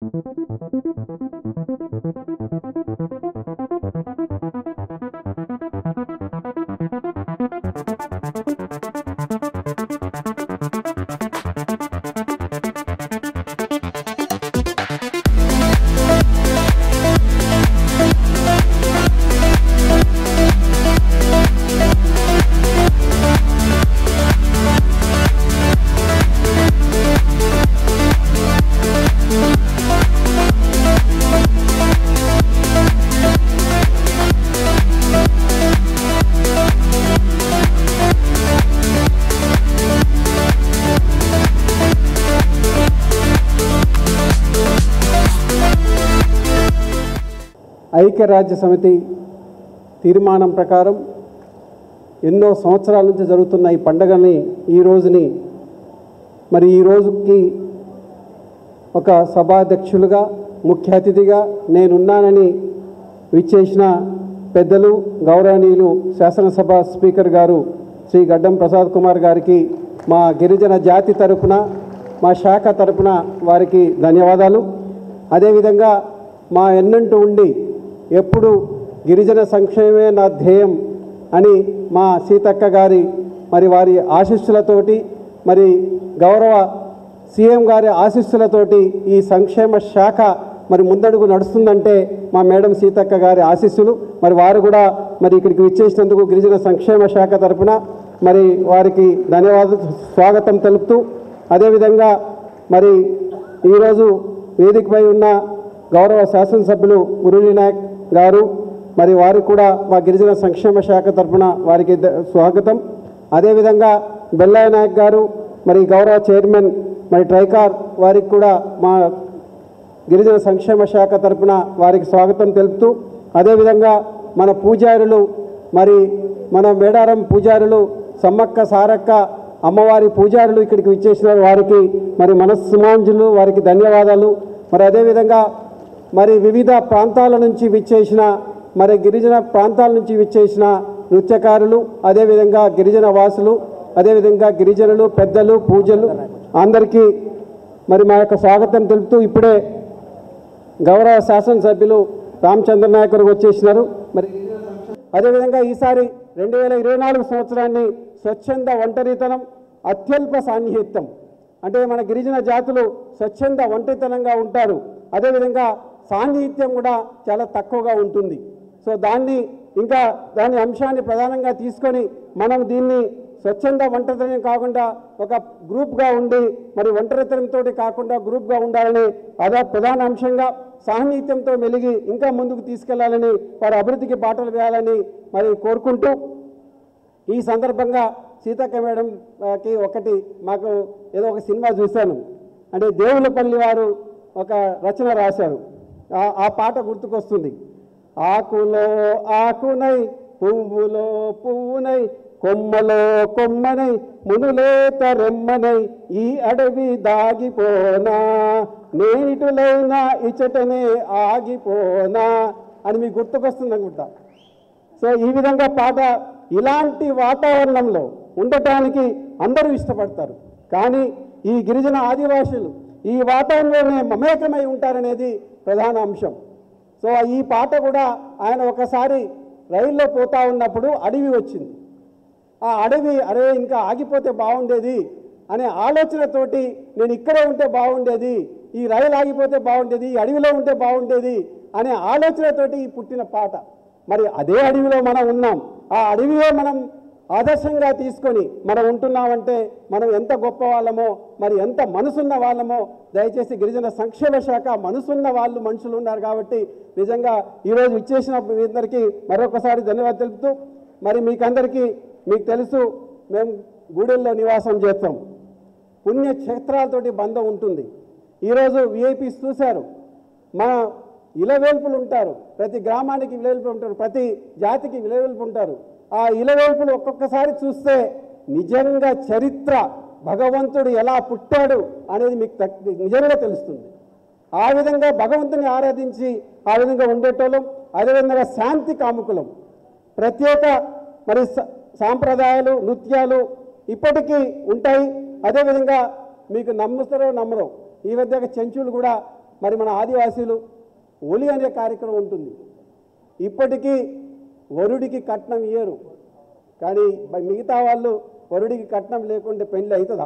ఐక్యరాజ్య సమితి తీర్మానం ప్రకారం ఎన్నో సంవత్సరాల నుంచి జరుగుతున్న ఈ పండగని ఈ రోజుని మరి ఈ రోజుకి ఒక సభాధ్యక్షులుగా ముఖ్య అతిథిగా నేనున్నానని విచ్చేసిన పెద్దలు గౌరవనీయులు శాసనసభ స్పీకర్ గారు శ్రీ గడ్డం ప్రసాద్ కుమార్ గారికి మా గిరిజన జాతి తరపున మా శాఖ తరపున వారికి ధన్యవాదాలు అదేవిధంగా మా ఎన్నంటూ ఉండి ఎప్పుడు గిరిజన సంక్షేమే నా ధ్యేయం అని మా సీతక్క గారి మరి వారి ఆశీస్సులతోటి మరి గౌరవ సీఎం గారి ఆశీస్సులతోటి ఈ సంక్షేమ శాఖ మరి ముందడుగు నడుస్తుందంటే మా మేడం సీతక్క గారి ఆశీస్సులు మరి వారు కూడా మరి ఇక్కడికి విచ్చేసినందుకు గిరిజన సంక్షేమ శాఖ తరపున మరి వారికి ధన్యవాదాలు స్వాగతం తెలుపుతూ అదేవిధంగా మరి ఈరోజు వేదికపై ఉన్న గౌరవ శాసనసభ్యులు మురళీ నాయక్ గారు మరి వారికి కూడా మా గిరిజన సంక్షేమ శాఖ తరఫున వారికి ద- స్వాగతం అదేవిధంగా బెల్లయ్య నాయక్ గారు మరి గౌరవ చైర్మన్ మరి ట్రైకార్ వారికి కూడా మా గిరిజన సంక్షేమ శాఖ తరపున వారికి స్వాగతం తెలుపుతూ అదేవిధంగా మన పూజారులు మరి మన మేడారం పూజారులు సమ్మక్క సారక్క అమ్మవారి పూజారులు ఇక్కడికి విచ్చేసిన వారికి మరి మనస్సుమాంజులు వారికి ధన్యవాదాలు మరి అదేవిధంగా మరి వివిధ ప్రాంతాల నుంచి విచ్చేసిన మరి గిరిజన ప్రాంతాల నుంచి విచ్చేసిన నృత్యకారులు అదేవిధంగా గిరిజన వాసులు అదేవిధంగా గిరిజనులు పెద్దలు పూజలు అందరికీ మరి మా యొక్క స్వాగతం తెలుపుతూ ఇప్పుడే గౌరవ శాసనసభ్యులు రామచంద్ర నాయకులు వచ్చేసినారు మరి అదేవిధంగా ఈసారి రెండు వేల ఇరవై నాలుగు సంవత్సరాన్ని స్వచ్ఛంద ఒంటరితనం అత్యల్ప సాన్నిహిత్యం అంటే మన గిరిజన జాతులు స్వచ్ఛంద ఒంటరితనంగా ఉంటారు అదేవిధంగా సాన్నిహిత్యం కూడా చాలా తక్కువగా ఉంటుంది సో దాన్ని ఇంకా దాని అంశాన్ని ప్రధానంగా తీసుకొని మనం దీన్ని స్వచ్ఛంద ఒంటరితనం కాకుండా ఒక గ్రూప్గా ఉండి మరి ఒంటరితనంతో కాకుండా గ్రూప్గా ఉండాలని అదే ప్రధాన అంశంగా సాన్నిహిత్యంతో మెలిగి ఇంకా ముందుకు తీసుకెళ్లాలని వారి అభివృద్ధికి బాటలు వేయాలని మరి కోరుకుంటూ ఈ సందర్భంగా సీతక్క మేడంకి ఒకటి మాకు ఏదో ఒక సినిమా చూశాను అంటే దేవులపల్లి వారు ఒక రచన రాశారు ఆ- ఆ పాట గుర్తుకొస్తుంది ఆకులో ఆకునై పువ్వులో పువ్వునై కొమ్మలో కొమ్మనై మునులేత రెమ్మనై ఈ అడవి దాగిపోనా నేనిటులైనా ఇచటనే ఆగిపోనా అని మీకు గుర్తుకొస్తుంది అనుకుంటా సో ఈ విధంగా పాట ఇలాంటి వాతావరణంలో ఉండటానికి అందరూ ఇష్టపడతారు కానీ ఈ గిరిజన ఆదివాసులు ఈ వాతావరణంలోనే మమేకమై ఉంటారనేది ప్రధాన అంశం సో ఈ పాట కూడా ఆయన ఒకసారి రైల్లో పోతా ఉన్నప్పుడు అడవి వచ్చింది ఆ అడవి అరే ఇంకా ఆగిపోతే బాగుండేది అనే ఆలోచనతోటి నేను ఇక్కడే ఉంటే బాగుండేది ఈ రైలు ఆగిపోతే బాగుండేది ఈ అడవిలో ఉంటే బాగుండేది అనే ఆలోచనతోటి ఈ పుట్టిన పాట మరి అదే అడవిలో మనం ఉన్నాం ఆ అడవిలో మనం ఆదర్శంగా తీసుకొని మనం ఉంటున్నామంటే మనం ఎంత గొప్ప వాళ్ళమో మరి ఎంత మనసున్న వాళ్ళమో దయచేసి గిరిజన సంక్షేమ శాఖ మనసున్న వాళ్ళు మనుషులు ఉన్నారు కాబట్టి నిజంగా ఈరోజు ఇచ్చేసిన మీ అందరికీ మరొకసారి ధన్యవాదాలు తెలుపుతూ మరి మీకందరికీ మీకు తెలుసు మేము గూడెల్లో నివాసం చేస్తాం పుణ్యక్షేత్రాలతోటి బంధం ఉంటుంది ఈరోజు విఐపీస్ చూశారు మన ఇలవేల్పులు ఉంటారు ప్రతి గ్రామానికి ఇలవేల్పులు ఉంటారు ప్రతి జాతికి ఇలవేల్పు ఉంటారు ఆ ఇలవేల్పులు ఒక్కొక్కసారి చూస్తే నిజంగా చరిత్ర భగవంతుడు ఎలా పుట్టాడు అనేది మీకు తక్- నిజంగా తెలుస్తుంది ఆ విధంగా భగవంతుని ఆరాధించి ఆ విధంగా ఉండేటోళ్ళం అదేవిధంగా శాంతి కాముకులం ప్రత్యేక మరి స- సాంప్రదాయాలు నృత్యాలు ఇప్పటికీ ఉంటాయి అదేవిధంగా మీకు నమ్ముతారో నమ్మరో ఈ మధ్య చెంచులు కూడా మరి మన ఆదివాసీలు ఒలి అనే కార్యక్రమం ఉంటుంది ఇప్పటికీ వరుడికి కట్నం ఇయ్యరు కానీ బ- మిగతా వాళ్ళు వరుడికి కట్నం లేకుంటే పెళ్ళి అవుతుందా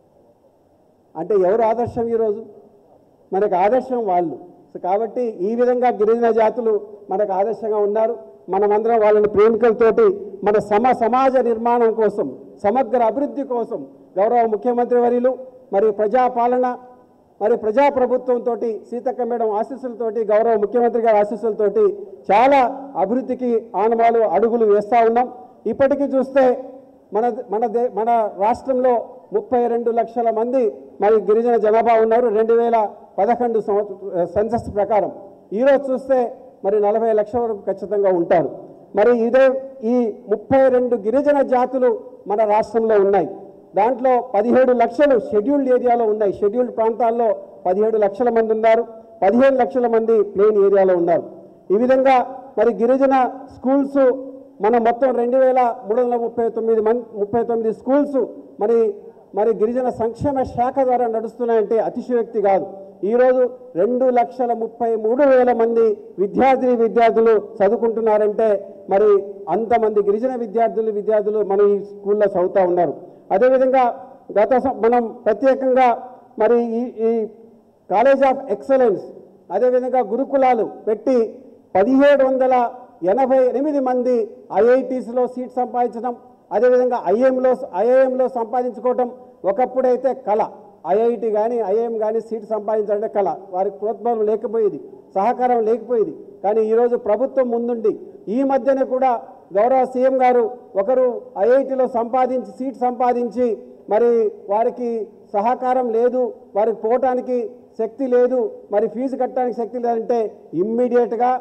అంటే ఎవరు ఆదర్శం ఈరోజు మనకు ఆదర్శం వాళ్ళు సో కాబట్టి ఈ విధంగా గిరిజన జాతులు మనకు ఆదర్శంగా ఉన్నారు మనమందరం వాళ్ళని ప్రేమికలతోటి మన సమ సమాజ నిర్మాణం కోసం సమగ్ర అభివృద్ధి కోసం గౌరవ ముఖ్యమంత్రి వర్యులు మరియు ప్రజాపాలన మరి ప్రజాప్రభుత్వంతో సీతక్క మేడం ఆశీస్సులతోటి గౌరవ ముఖ్యమంత్రి గారి ఆశీస్సులతోటి చాలా అభివృద్ధికి ఆనవాలు అడుగులు వేస్తూ ఉన్నాం ఇప్పటికీ చూస్తే మన మన దే మన రాష్ట్రంలో ముప్పై రెండు లక్షల మంది మరి గిరిజన జనాభా ఉన్నారు రెండు వేల పదకొండు సంవత్సర సెన్సస్ ప్రకారం ఈరోజు చూస్తే మరి నలభై లక్షల వరకు ఖచ్చితంగా ఉంటారు మరి ఇదే ఈ ముప్పై రెండు గిరిజన జాతులు మన రాష్ట్రంలో ఉన్నాయి దాంట్లో పదిహేడు లక్షలు షెడ్యూల్డ్ ఏరియాలో ఉన్నాయి షెడ్యూల్డ్ ప్రాంతాల్లో పదిహేడు లక్షల మంది ఉన్నారు పదిహేను లక్షల మంది ప్లేన్ ఏరియాలో ఉన్నారు ఈ విధంగా మరి గిరిజన స్కూల్స్ మన మొత్తం రెండు వేల మూడు వందల ముప్పై తొమ్మిది మంది ముప్పై తొమ్మిది స్కూల్స్ మరి మరి గిరిజన సంక్షేమ శాఖ ద్వారా నడుస్తున్నాయంటే అతిశయోక్తి కాదు ఈరోజు రెండు లక్షల ముప్పై మూడు వేల మంది విద్యార్థి విద్యార్థులు చదువుకుంటున్నారంటే మరి అంతమంది గిరిజన విద్యార్థులు విద్యార్థులు మన ఈ స్కూల్లో చదువుతూ ఉన్నారు అదేవిధంగా గత సం- మనం ప్రత్యేకంగా మరి ఈ ఈ కాలేజ్ ఆఫ్ ఎక్సలెన్స్ అదేవిధంగా గురుకులాలు పెట్టి పదిహేడు వందల ఎనభై ఎనిమిది మంది ఐఐటీస్లో సీట్ సంపాదించడం అదేవిధంగా ఐఎంలో ఐఐఎంలో సంపాదించుకోవటం ఒకప్పుడైతే కళ ఐఐటి కానీ ఐఐఎం కానీ సీట్ సంపాదించాలంటే కళ వారికి ప్రోత్సాహం లేకపోయేది సహకారం లేకపోయేది కానీ ఈరోజు ప్రభుత్వం ముందుండి ఈ మధ్యనే కూడా గౌరవ సీఎం గారు ఒకరు ఐఐటిలో సంపాదించి సీట్ సంపాదించి మరి వారికి సహకారం లేదు వారికి పోవటానికి శక్తి లేదు మరి ఫీజు కట్టడానికి శక్తి లేదంటే ఇమ్మీడియట్గా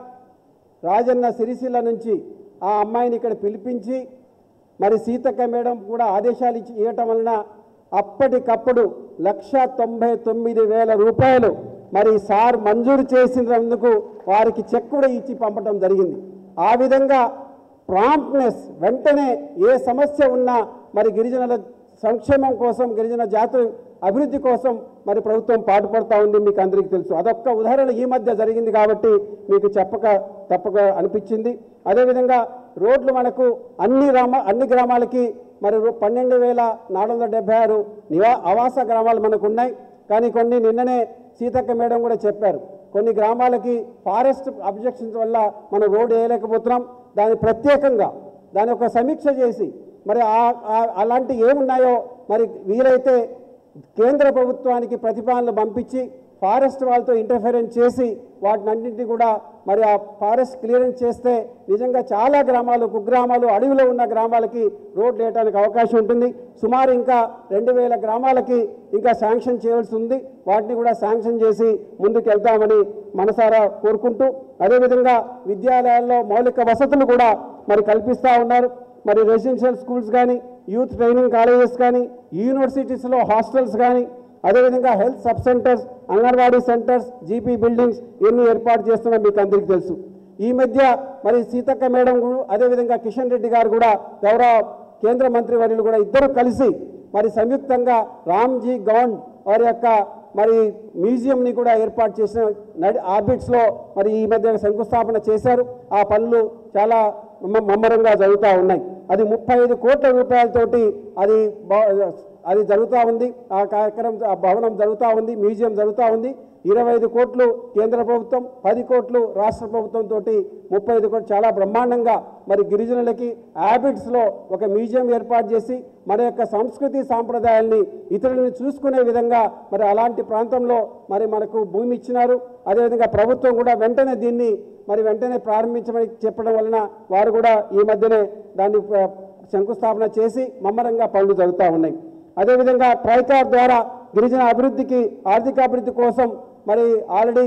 రాజన్న సిరిసిల్ల నుంచి ఆ అమ్మాయిని ఇక్కడ పిలిపించి మరి సీతక్క మేడం కూడా ఆదేశాలు ఇచ్చి ఇవ్వటం వలన అప్పటికప్పుడు లక్ష తొంభై తొమ్మిది వేల రూపాయలు మరి సార్ మంజూరు చేసినందుకు వారికి చెక్ కూడా ఇచ్చి పంపటం జరిగింది ఆ విధంగా ప్రాంప్ట్నెస్ వెంటనే ఏ సమస్య ఉన్నా మరి గిరిజనుల సంక్షేమం కోసం గిరిజన జాతుల అభివృద్ధి కోసం మరి ప్రభుత్వం పాటుపడుతూ ఉంది మీకు అందరికీ తెలుసు అదొక్క ఉదాహరణ ఈ మధ్య జరిగింది కాబట్టి మీకు చెప్పక తప్పక అనిపించింది అదేవిధంగా రోడ్లు మనకు అన్ని గ్రామ అన్ని గ్రామాలకి మరి రూ- పన్నెండు వేల నాలుగు వందల డెబ్బై ఆరు నివా ఆవాస గ్రామాలు మనకు ఉన్నాయి కానీ కొన్ని నిన్ననే సీతక్క మేడం కూడా చెప్పారు కొన్ని గ్రామాలకి ఫారెస్ట్ అబ్జెక్షన్స్ వల్ల మనం రోడ్డు వేయలేకపోతున్నాం దాన్ని ప్రత్యేకంగా దాని ఒక సమీక్ష చేసి మరి ఆ- ఆ- అలాంటి ఏమున్నాయో మరి వీలైతే కేంద్ర ప్రభుత్వానికి ప్రతిపాదనలు పంపించి ఫారెస్ట్ వాళ్ళతో ఇంటర్ఫరెన్స్ చేసి వాటినన్నింటినీ కూడా మరి ఆ ఫారెస్ట్ క్లియరెన్స్ చేస్తే నిజంగా చాలా గ్రామాలు కుగ్రామాలు అడవిలో ఉన్న గ్రామాలకి రోడ్లు వేయడానికి అవకాశం ఉంటుంది సుమారు ఇంకా రెండు వేల గ్రామాలకి ఇంకా శాంక్షన్ చేయవలసి ఉంది వాటిని కూడా శాంక్షన్ చేసి ముందుకు వెళ్తామని మనసారా కోరుకుంటూ అదేవిధంగా విద్యాలయాల్లో మౌలిక వసతులు కూడా మరి కల్పిస్తూ ఉన్నారు మరి రెసిడెన్షియల్ స్కూల్స్ కానీ యూత్ ట్రైనింగ్ కాలేజెస్ కానీ యూనివర్సిటీస్లో హాస్టల్స్ కానీ అదేవిధంగా health sub centres anganwadi centres GP buildings ఇవన్నీ ఏర్పాటు చేస్తున్నాం మీకు అందరికీ తెలుసు ఈ మధ్య మరి సీతక్క మేడం కూడా అదేవిధంగా కిషన్ రెడ్డి గారు కూడా గౌరవ కేంద్ర మంత్రి వర్యులు కూడా ఇద్దరు కలిసి మరి సంయుక్తంగా రామ్జీ గౌండ్ వారి యొక్క మరి మ్యూజియంని కూడా ఏర్పాటు చేసిన నడి ఆర్బిట్స్లో మరి ఈ మధ్య శంకుస్థాపన చేశారు ఆ పనులు చాలా మ- ముమ్మరంగా జరుగుతూ ఉన్నాయి అది ముప్పై ఐదు కోట్ల రూపాయలతోటి అది బా- అది జరుగుతూ ఉంది ఆ కార్యక్రమం ఆ భవనం జరుగుతూ ఉంది మ్యూజియం జరుగుతూ ఉంది ఇరవై ఐదు కోట్లు కేంద్ర ప్రభుత్వం పది కోట్లు రాష్ట్ర ప్రభుత్వంతో ముప్పై ఐదు కోట్లు చాలా బ్రహ్మాండంగా మరి గిరిజనులకి హ్యాబిట్స్లో ఒక మ్యూజియం ఏర్పాటు చేసి మన యొక్క సంస్కృతి సాంప్రదాయాల్ని ఇతరులని చూసుకునే విధంగా మరి అలాంటి ప్రాంతంలో మరి మనకు భూమి ఇచ్చినారు అదేవిధంగా ప్రభుత్వం కూడా వెంటనే దీన్ని మరి వెంటనే ప్రారంభించమని చెప్పడం వలన వారు కూడా ఈ మధ్యనే దాన్ని ఆ, శంకుస్థాపన చేసి మమ్మరంగా పనులు జరుగుతూ ఉన్నాయి అదేవిధంగా ట్రైకార్ ద్వారా గిరిజన అభివృద్ధికి ఆర్థిక అభివృద్ధి కోసం మరి ఆల్రెడీ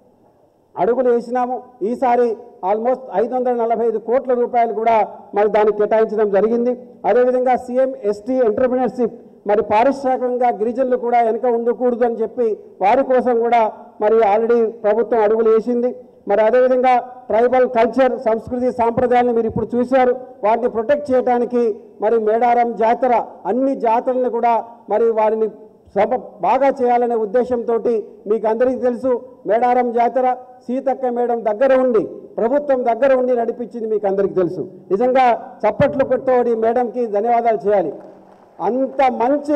అడుగులు వేసినాము ఈసారి ఆల్మోస్ట్ ఐదు వందల నలభై ఐదు కోట్ల రూపాయలు కూడా మరి దానికి కేటాయించడం జరిగింది అదేవిధంగా సీఎం ఎస్టీ ఎంటర్ప్రినర్షిప్ మరి పారిశ్రామికంగా గిరిజనులు కూడా వెనక ఉండకూడదు అని చెప్పి వారి కోసం కూడా మరి ఆల్రెడీ ప్రభుత్వం అడుగులు వేసింది మరి అదేవిధంగా ట్రైబల్ కల్చర్ సంస్కృతి సాంప్రదాయాలను మీరు ఇప్పుడు చూశారు వాటిని ప్రొటెక్ట్ చేయడానికి మరి మేడారం జాతర అన్ని జాతరలను కూడా మరి వారిని సభ బాగా చేయాలనే ఉద్దేశంతో మీకు అందరికీ తెలుసు మేడారం జాతర సీతక్క మేడం దగ్గర ఉండి ప్రభుత్వం దగ్గర ఉండి నడిపించింది మీకు అందరికీ తెలుసు నిజంగా చప్పట్లు కొట్టోడి మేడంకి ధన్యవాదాలు చేయాలి అంత మంచి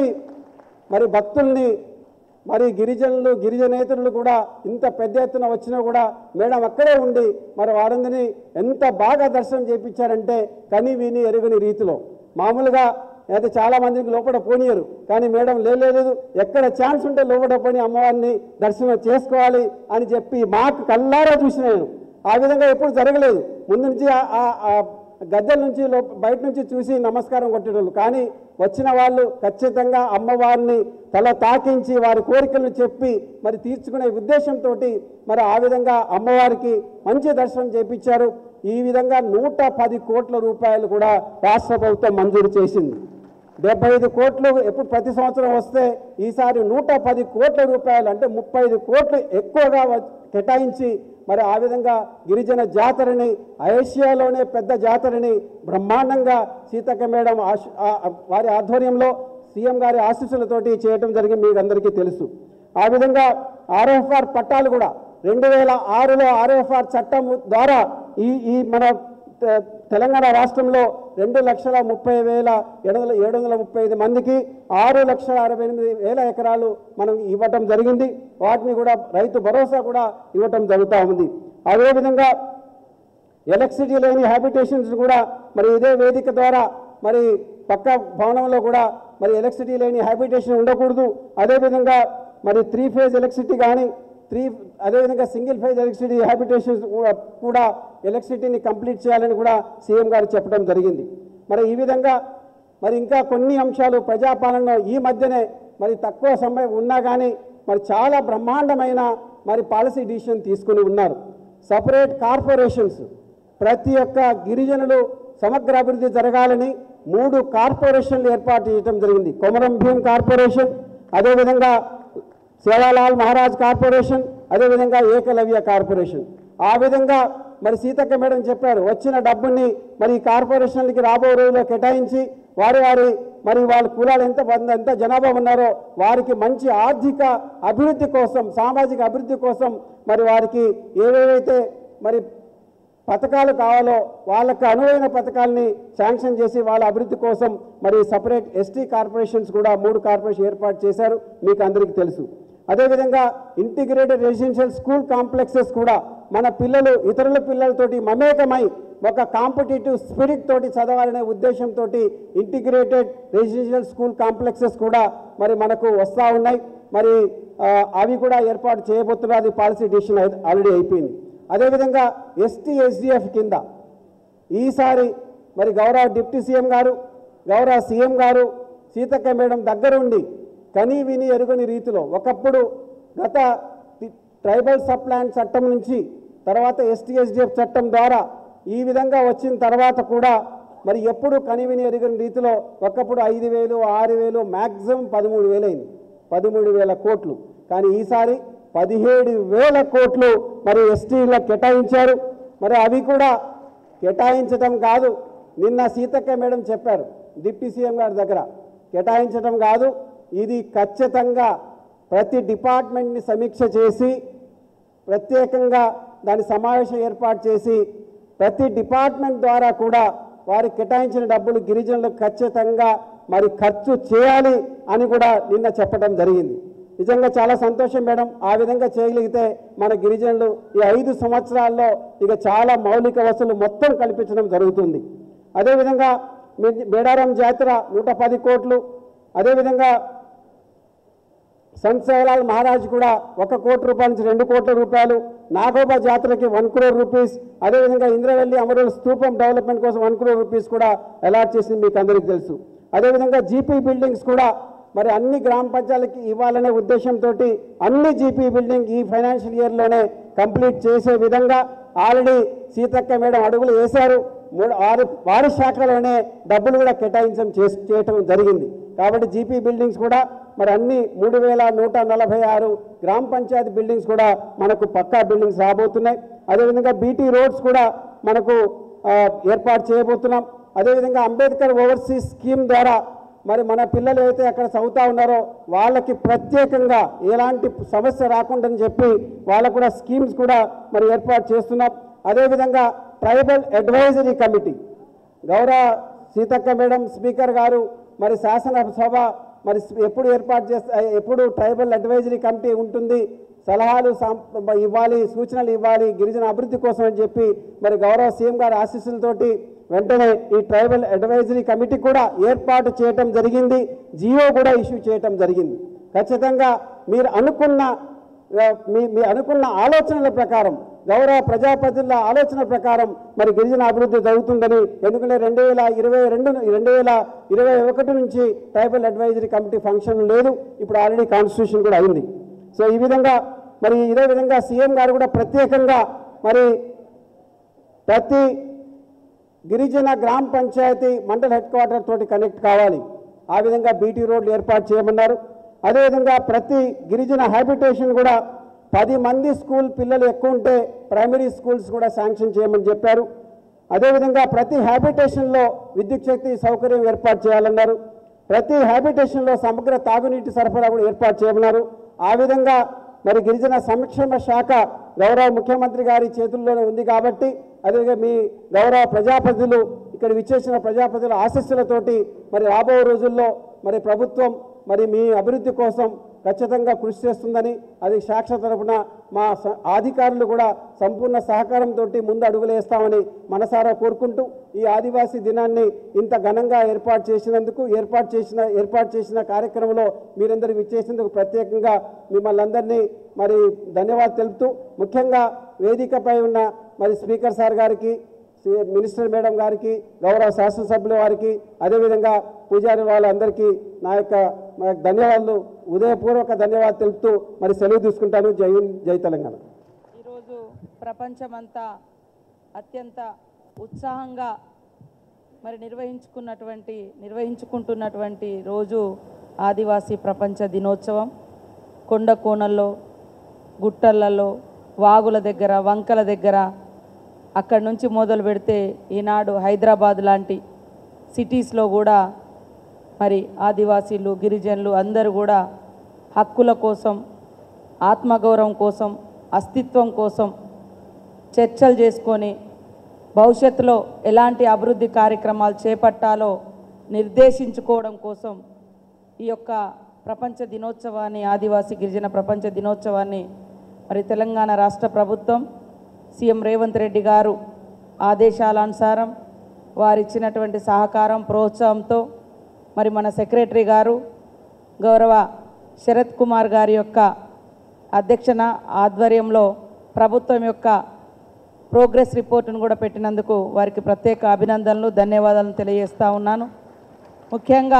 మరి భక్తుల్ని మరి గిరిజనులు గిరిజనేతరులు కూడా ఇంత పెద్ద ఎత్తున వచ్చినా కూడా మేడం అక్కడే ఉండి మరి వారందరినీ ఎంత బాగా దర్శనం చేయించారంటే కని విని ఎరుగని రీతిలో మామూలుగా అయితే చాలా మందికి లోపల పోనీయరు కానీ మేడం లేదు ఎక్కడ ఛాన్స్ ఉంటే లోపల పోని అమ్మవారిని దర్శనం చేసుకోవాలి అని చెప్పి మాకు కల్లారా చూసిన నేను ఆ విధంగా ఎప్పుడు జరగలేదు ముందు నుంచి ఆ- ఆ- ఆ గద్దెల నుంచి లో బయట నుంచి చూసి నమస్కారం కొట్టేటోళ్ళు కానీ వచ్చిన వాళ్ళు ఖచ్చితంగా అమ్మవారిని తల తాకించి వారి కోరికలను చెప్పి మరి తీర్చుకునే ఉద్దేశంతో మరి ఆ విధంగా అమ్మవారికి మంచి దర్శనం చేపించారు ఈ విధంగా నూట పది కోట్ల రూపాయలు కూడా రాష్ట్ర ప్రభుత్వం మంజూరు చేసింది డెబ్బై ఐదు కోట్లు ఎప్పుడు ప్రతి సంవత్సరం వస్తే ఈసారి నూట పది కోట్ల రూపాయలు అంటే ముప్పై ఐదు కోట్లు ఎక్కువగా వ- కేటాయించి మరి ఆ విధంగా గిరిజన జాతరని ఏషియాలోనే పెద్ద జాతరని బ్రహ్మాండంగా సీతక్క మేడం ఆశ- ఆ- ఆ- వారి ఆధ్వర్యంలో సీఎం గారి ఆశీస్సులతోటి చేయటం జరిగింది మీకు అందరికీ తెలుసు ఆ విధంగా ఆర్ఎఫ్ఆర్ పట్టాలు కూడా రెండు వేల ఆరులో ఆర్ఎఫ్ఆర్ చట్టం ద్వారా ఈ ఈ మన తె- తెలంగాణ రాష్ట్రంలో రెండు లక్షల ముప్పై వేల ఏడు వందల ఏడు వందల ముప్పై ఐదు మందికి ఆరు లక్షల అరవై ఎనిమిది వేల ఎకరాలు మనం ఇవ్వటం జరిగింది వాటిని కూడా రైతు భరోసా కూడా ఇవ్వటం జరుగుతూ ఉంది అదేవిధంగా ఎలక్ట్రిసిటీ లేని హ్యాబిటేషన్స్ కూడా మరి ఇదే వేదిక ద్వారా మరి పక్క భవనంలో కూడా మరి ఎలక్ట్రిసిటీ లేని హ్యాబిటేషన్ ఉండకూడదు అదేవిధంగా మరి త్రీ ఫేజ్ ఎలక్ట్రిసిటీ కానీ త్రీ అదేవిధంగా సింగిల్ ఫేజ్ ఎలక్ట్రిసిటీ హ్యాబిటేషన్స్ కూడా ఎలక్ట్రిసిటీని కంప్లీట్ చేయాలని కూడా సీఎం గారు చెప్పడం జరిగింది మరి ఈ విధంగా మరి ఇంకా కొన్ని అంశాలు ప్రజాపాలనలో ఈ మధ్యనే మరి తక్కువ సమయం ఉన్నా కానీ మరి చాలా బ్రహ్మాండమైన మరి పాలసీ డిసిషన్ తీసుకుని ఉన్నారు సపరేట్ కార్పొరేషన్స్ ప్రతి ఒక్క గిరిజనులు సమగ్ర అభివృద్ధి జరగాలని మూడు కార్పొరేషన్లు ఏర్పాటు చేయడం జరిగింది కొమరం భీం కార్పొరేషన్ అదేవిధంగా సేవాలాల్ మహారాజ్ కార్పొరేషన్ అదేవిధంగా ఏకలవ్య కార్పొరేషన్ ఆ విధంగా మరి సీతక్క మేడం చెప్పారు వచ్చిన డబ్బుని మరి ఈ కార్పొరేషన్లకి రాబో రోజుల్లో కేటాయించి వారి వారి మరి వాళ్ళ కులాలు ఎంత మంది ఎంత జనాభా ఉన్నారో వారికి మంచి ఆర్థిక అభివృద్ధి కోసం సామాజిక అభివృద్ధి కోసం మరి వారికి ఏవేవైతే మరి పథకాలు కావాలో వాళ్ళకు అనువైన పథకాలని శాంక్షన్ చేసి వాళ్ళ అభివృద్ధి కోసం మరి సపరేట్ ఎస్టీ కార్పొరేషన్స్ కూడా మూడు కార్పొరేషన్ ఏర్పాటు చేశారు మీకు అందరికీ తెలుసు అదేవిధంగా ఇంటిగ్రేటెడ్ రెసిడెన్షియల్ స్కూల్ కాంప్లెక్సెస్ కూడా మన పిల్లలు ఇతరుల పిల్లలతోటి మమేకమై ఒక కాంపిటేటివ్ స్పిరిట్ తోటి చదవాలనే ఉద్దేశంతో ఇంటిగ్రేటెడ్ రెసిడెన్షియల్ స్కూల్ కాంప్లెక్సెస్ కూడా మరి మనకు వస్తూ ఉన్నాయి మరి ఆ, అవి కూడా ఏర్పాటు చేయబోతున్నారు అది పాలసీ డిసిషన్ ఆల్రెడీ అయిపోయింది అదేవిధంగా ఎస్టీ ఎస్డిఎఫ్ కింద ఈసారి మరి గౌరవ డిప్యూటీ సీఎం గారు గౌరవ సీఎం గారు సీతక్క మేడం దగ్గరుండి కని విని ఎరుగని రీతిలో ఒకప్పుడు గత టి- ట్రైబల్ సప్లాన్ చట్టం నుంచి తర్వాత ఎస్టీ ఎస్డిఎఫ్ చట్టం ద్వారా ఈ విధంగా వచ్చిన తర్వాత కూడా మరి ఎప్పుడు కని విని ఎరుగని రీతిలో ఒకప్పుడు ఐదు వేలు ఆరు వేలు మ్యాక్సిమం పదమూడు వేలు అయింది పదమూడు వేల కోట్లు కానీ ఈసారి పదిహేడు వేల కోట్లు మరి ఎస్టీలకు కేటాయించారు మరి అవి కూడా కేటాయించడం కాదు నిన్న సీతక్క మేడం చెప్పారు డిప్యూటీ సీఎం గారి దగ్గర కేటాయించడం కాదు ఇది ఖచ్చితంగా ప్రతి డిపార్ట్మెంట్ని సమీక్ష చేసి ప్రత్యేకంగా దాని సమావేశం ఏర్పాటు చేసి ప్రతి డిపార్ట్మెంట్ ద్వారా కూడా వారికి కేటాయించిన డబ్బులు గిరిజనులకు ఖచ్చితంగా మరి ఖర్చు చేయాలి అని కూడా నిన్న చెప్పడం జరిగింది నిజంగా చాలా సంతోషం మేడం ఆ విధంగా చేయగలిగితే మన గిరిజనులు ఈ ఐదు సంవత్సరాల్లో ఇక చాలా మౌలిక వసతులు మొత్తం కల్పించడం జరుగుతుంది అదేవిధంగా మే- మేడారం జాతర నూట పది కోట్లు అదేవిధంగా సంత్ సేవలాల్ మహారాజ్ కూడా ఒక కోటి రూపాయల నుంచి రెండు కోట్ల రూపాయలు నాగోబా జాతరకి వన్ క్రోర్ రూపీస్ అదేవిధంగా ఇంద్రవెల్లి అమరుల స్తూపం డెవలప్మెంట్ కోసం వన్ క్రోర్ రూపీస్ కూడా అలాట్ చేసింది మీకు అందరికీ తెలుసు అదేవిధంగా జీపీ బిల్డింగ్స్ కూడా మరి అన్ని గ్రామ పంచాయతీలకి ఇవ్వాలనే ఉద్దేశంతో అన్ని జీపీ బిల్డింగ్ ఈ ఫైనాన్షియల్ ఇయర్లోనే కంప్లీట్ చేసే విధంగా ఆల్రెడీ సీతక్క మేడం అడుగులు వేశారు మూడు ఆరు వారి శాఖలోనే డబ్బులు కూడా కేటాయించడం చేస్- చేయటం జరిగింది కాబట్టి జీపీ బిల్డింగ్స్ కూడా మరి అన్ని మూడు వేల నూట నలభై ఆరు గ్రామ పంచాయతీ బిల్డింగ్స్ కూడా మనకు పక్కా బిల్డింగ్స్ రాబోతున్నాయి అదేవిధంగా బీటీ రోడ్స్ కూడా మనకు ఆ, ఏర్పాటు చేయబోతున్నాం అదేవిధంగా అంబేద్కర్ ఓవర్సీస్ స్కీమ్ ద్వారా మరి మన పిల్లలు అయితే అక్కడ చదువుతా ఉన్నారో వాళ్ళకి ప్రత్యేకంగా ఎలాంటి సమస్య రాకుండాని చెప్పి వాళ్ళకు కూడా స్కీమ్స్ కూడా మరి ఏర్పాటు చేస్తున్నాం అదేవిధంగా ట్రైబల్ అడ్వైజరీ కమిటీ గౌరవ సీతక్క మేడం స్పీకర్ గారు మరి శాసనసభ మరి ఎప్పుడు ఏర్పాటు చేస్తా ఎప్పుడు ట్రైబల్ అడ్వైజరీ కమిటీ ఉంటుంది సలహాలు సం- ఇవ్వాలి సూచనలు ఇవ్వాలి గిరిజన అభివృద్ధి కోసం అని చెప్పి మరి గౌరవ సీఎం గారి ఆశీస్సులతోటి వెంటనే ఈ ట్రైబల్ అడ్వైజరీ కమిటీ కూడా ఏర్పాటు చేయటం జరిగింది జియో కూడా ఇష్యూ చేయటం జరిగింది ఖచ్చితంగా మీరు అనుకున్న ఆ, మీ మీ అనుకున్న ఆలోచనల ప్రకారం గౌరవ ప్రజాప్రతినిధుల ఆలోచన ప్రకారం మరి గిరిజన అభివృద్ధి జరుగుతుందని ఎందుకంటే రెండు వేల ఇరవై రెండు రెండు వేల ఇరవై ఒకటి నుంచి ట్రైబల్ అడ్వైజరీ కమిటీ ఫంక్షన్ లేదు ఇప్పుడు ఆల్రెడీ కాన్స్టిట్యూషన్ కూడా అయింది సో ఈ విధంగా మరి ఇదే విధంగా సీఎం గారు కూడా ప్రత్యేకంగా మరి ప్రతి గిరిజన గ్రామ పంచాయతీ మండల హెడ్ క్వార్టర్ తోటి కనెక్ట్ కావాలి ఆ విధంగా బీటీ రోడ్లు ఏర్పాటు చేయమన్నారు అదేవిధంగా ప్రతి గిరిజన హ్యాబిటేషన్ కూడా పది మంది స్కూల్ పిల్లలు ఎక్కువ ఉంటే ప్రైమరీ స్కూల్స్ కూడా శాంక్షన్ చేయమని చెప్పారు అదేవిధంగా ప్రతి హ్యాబిటేషన్లో విద్యుత్ శక్తి సౌకర్యం ఏర్పాటు చేయాలన్నారు ప్రతి హ్యాబిటేషన్లో సమగ్ర తాగునీటి సరఫరా కూడా ఏర్పాటు చేయమన్నారు ఆ విధంగా మరి గిరిజన సంక్షేమ శాఖ గౌరవ ముఖ్యమంత్రి గారి చేతుల్లోనే ఉంది కాబట్టి అదేవిధంగా మీ గౌరవ ప్రజాప్రతినిధులు ఇక్కడ విచ్చేసిన ప్రజాప్రతినిధుల ఆశస్సులతోటి మరి రాబో రోజుల్లో మరి ప్రభుత్వం మరి మీ అభివృద్ధి కోసం ఖచ్చితంగా కృషి చేస్తుందని అది శాఖ తరపున మా స- అధికారులు కూడా సంపూర్ణ సహకారంతో ముందు అడుగులేస్తామని మనసారా కోరుకుంటూ ఈ ఆదివాసీ దినాన్ని ఇంత ఘనంగా ఏర్పాటు చేసినందుకు ఏర్పాటు చేసిన ఏర్పాటు చేసిన కార్యక్రమంలో మీరందరూ విచ్చేసినందుకు ప్రత్యేకంగా మిమ్మల్ని అందరినీ మరి ధన్యవాదాలు తెలుపుతూ ముఖ్యంగా వేదికపై ఉన్న మరి స్పీకర్ సార్ గారికి సి- మినిస్టర్ మేడం గారికి గౌరవ శాసనసభ్యుల వారికి అదేవిధంగా పూజారి వాళ్ళందరికీ నా యొక్క మా యొక్క ధన్యవాదాలు ఉదయపూర్వక ధన్యవాదాలు తెలుపుతూ మరి సెలవు తీసుకుంటాను జై హింద్, జై తెలంగాణ ఈరోజు ప్రపంచమంతా అత్యంత ఉత్సాహంగా మరి నిర్వహించుకున్నటువంటి నిర్వహించుకుంటున్నటువంటి రోజు ఆదివాసీ ప్రపంచ దినోత్సవం కొండ కోణల్లో గుట్టలలో వాగుల దగ్గర వంకల దగ్గర అక్కడి నుంచి మొదలు పెడితే ఈనాడు హైదరాబాద్ లాంటి సిటీస్లో కూడా మరి ఆదివాసీలు గిరిజనులు అందరూ కూడా హక్కుల కోసం ఆత్మగౌరవం కోసం అస్తిత్వం కోసం చర్చలు చేసుకొని భవిష్యత్తులో ఎలాంటి అభివృద్ధి కార్యక్రమాలు చేపట్టాలో నిర్దేశించుకోవడం కోసం ఈ యొక్క ప్రపంచ దినోత్సవాన్ని ఆదివాసీ గిరిజన ప్రపంచ దినోత్సవాన్ని మరి తెలంగాణ రాష్ట్ర ప్రభుత్వం సీఎం రేవంత్ రెడ్డి గారు ఆదేశాల అనుసారం వారిచ్చినటువంటి సహకారం ప్రోత్సాహంతో మరి మన సెక్రటరీ గారు గౌరవ శరత్ కుమార్ గారి యొక్క అధ్యక్షన ఆధ్వర్యంలో ప్రభుత్వం యొక్క ప్రోగ్రెస్ రిపోర్టును కూడా పెట్టినందుకు వారికి ప్రత్యేక అభినందనలు ధన్యవాదాలను తెలియజేస్తా ఉన్నాను ముఖ్యంగా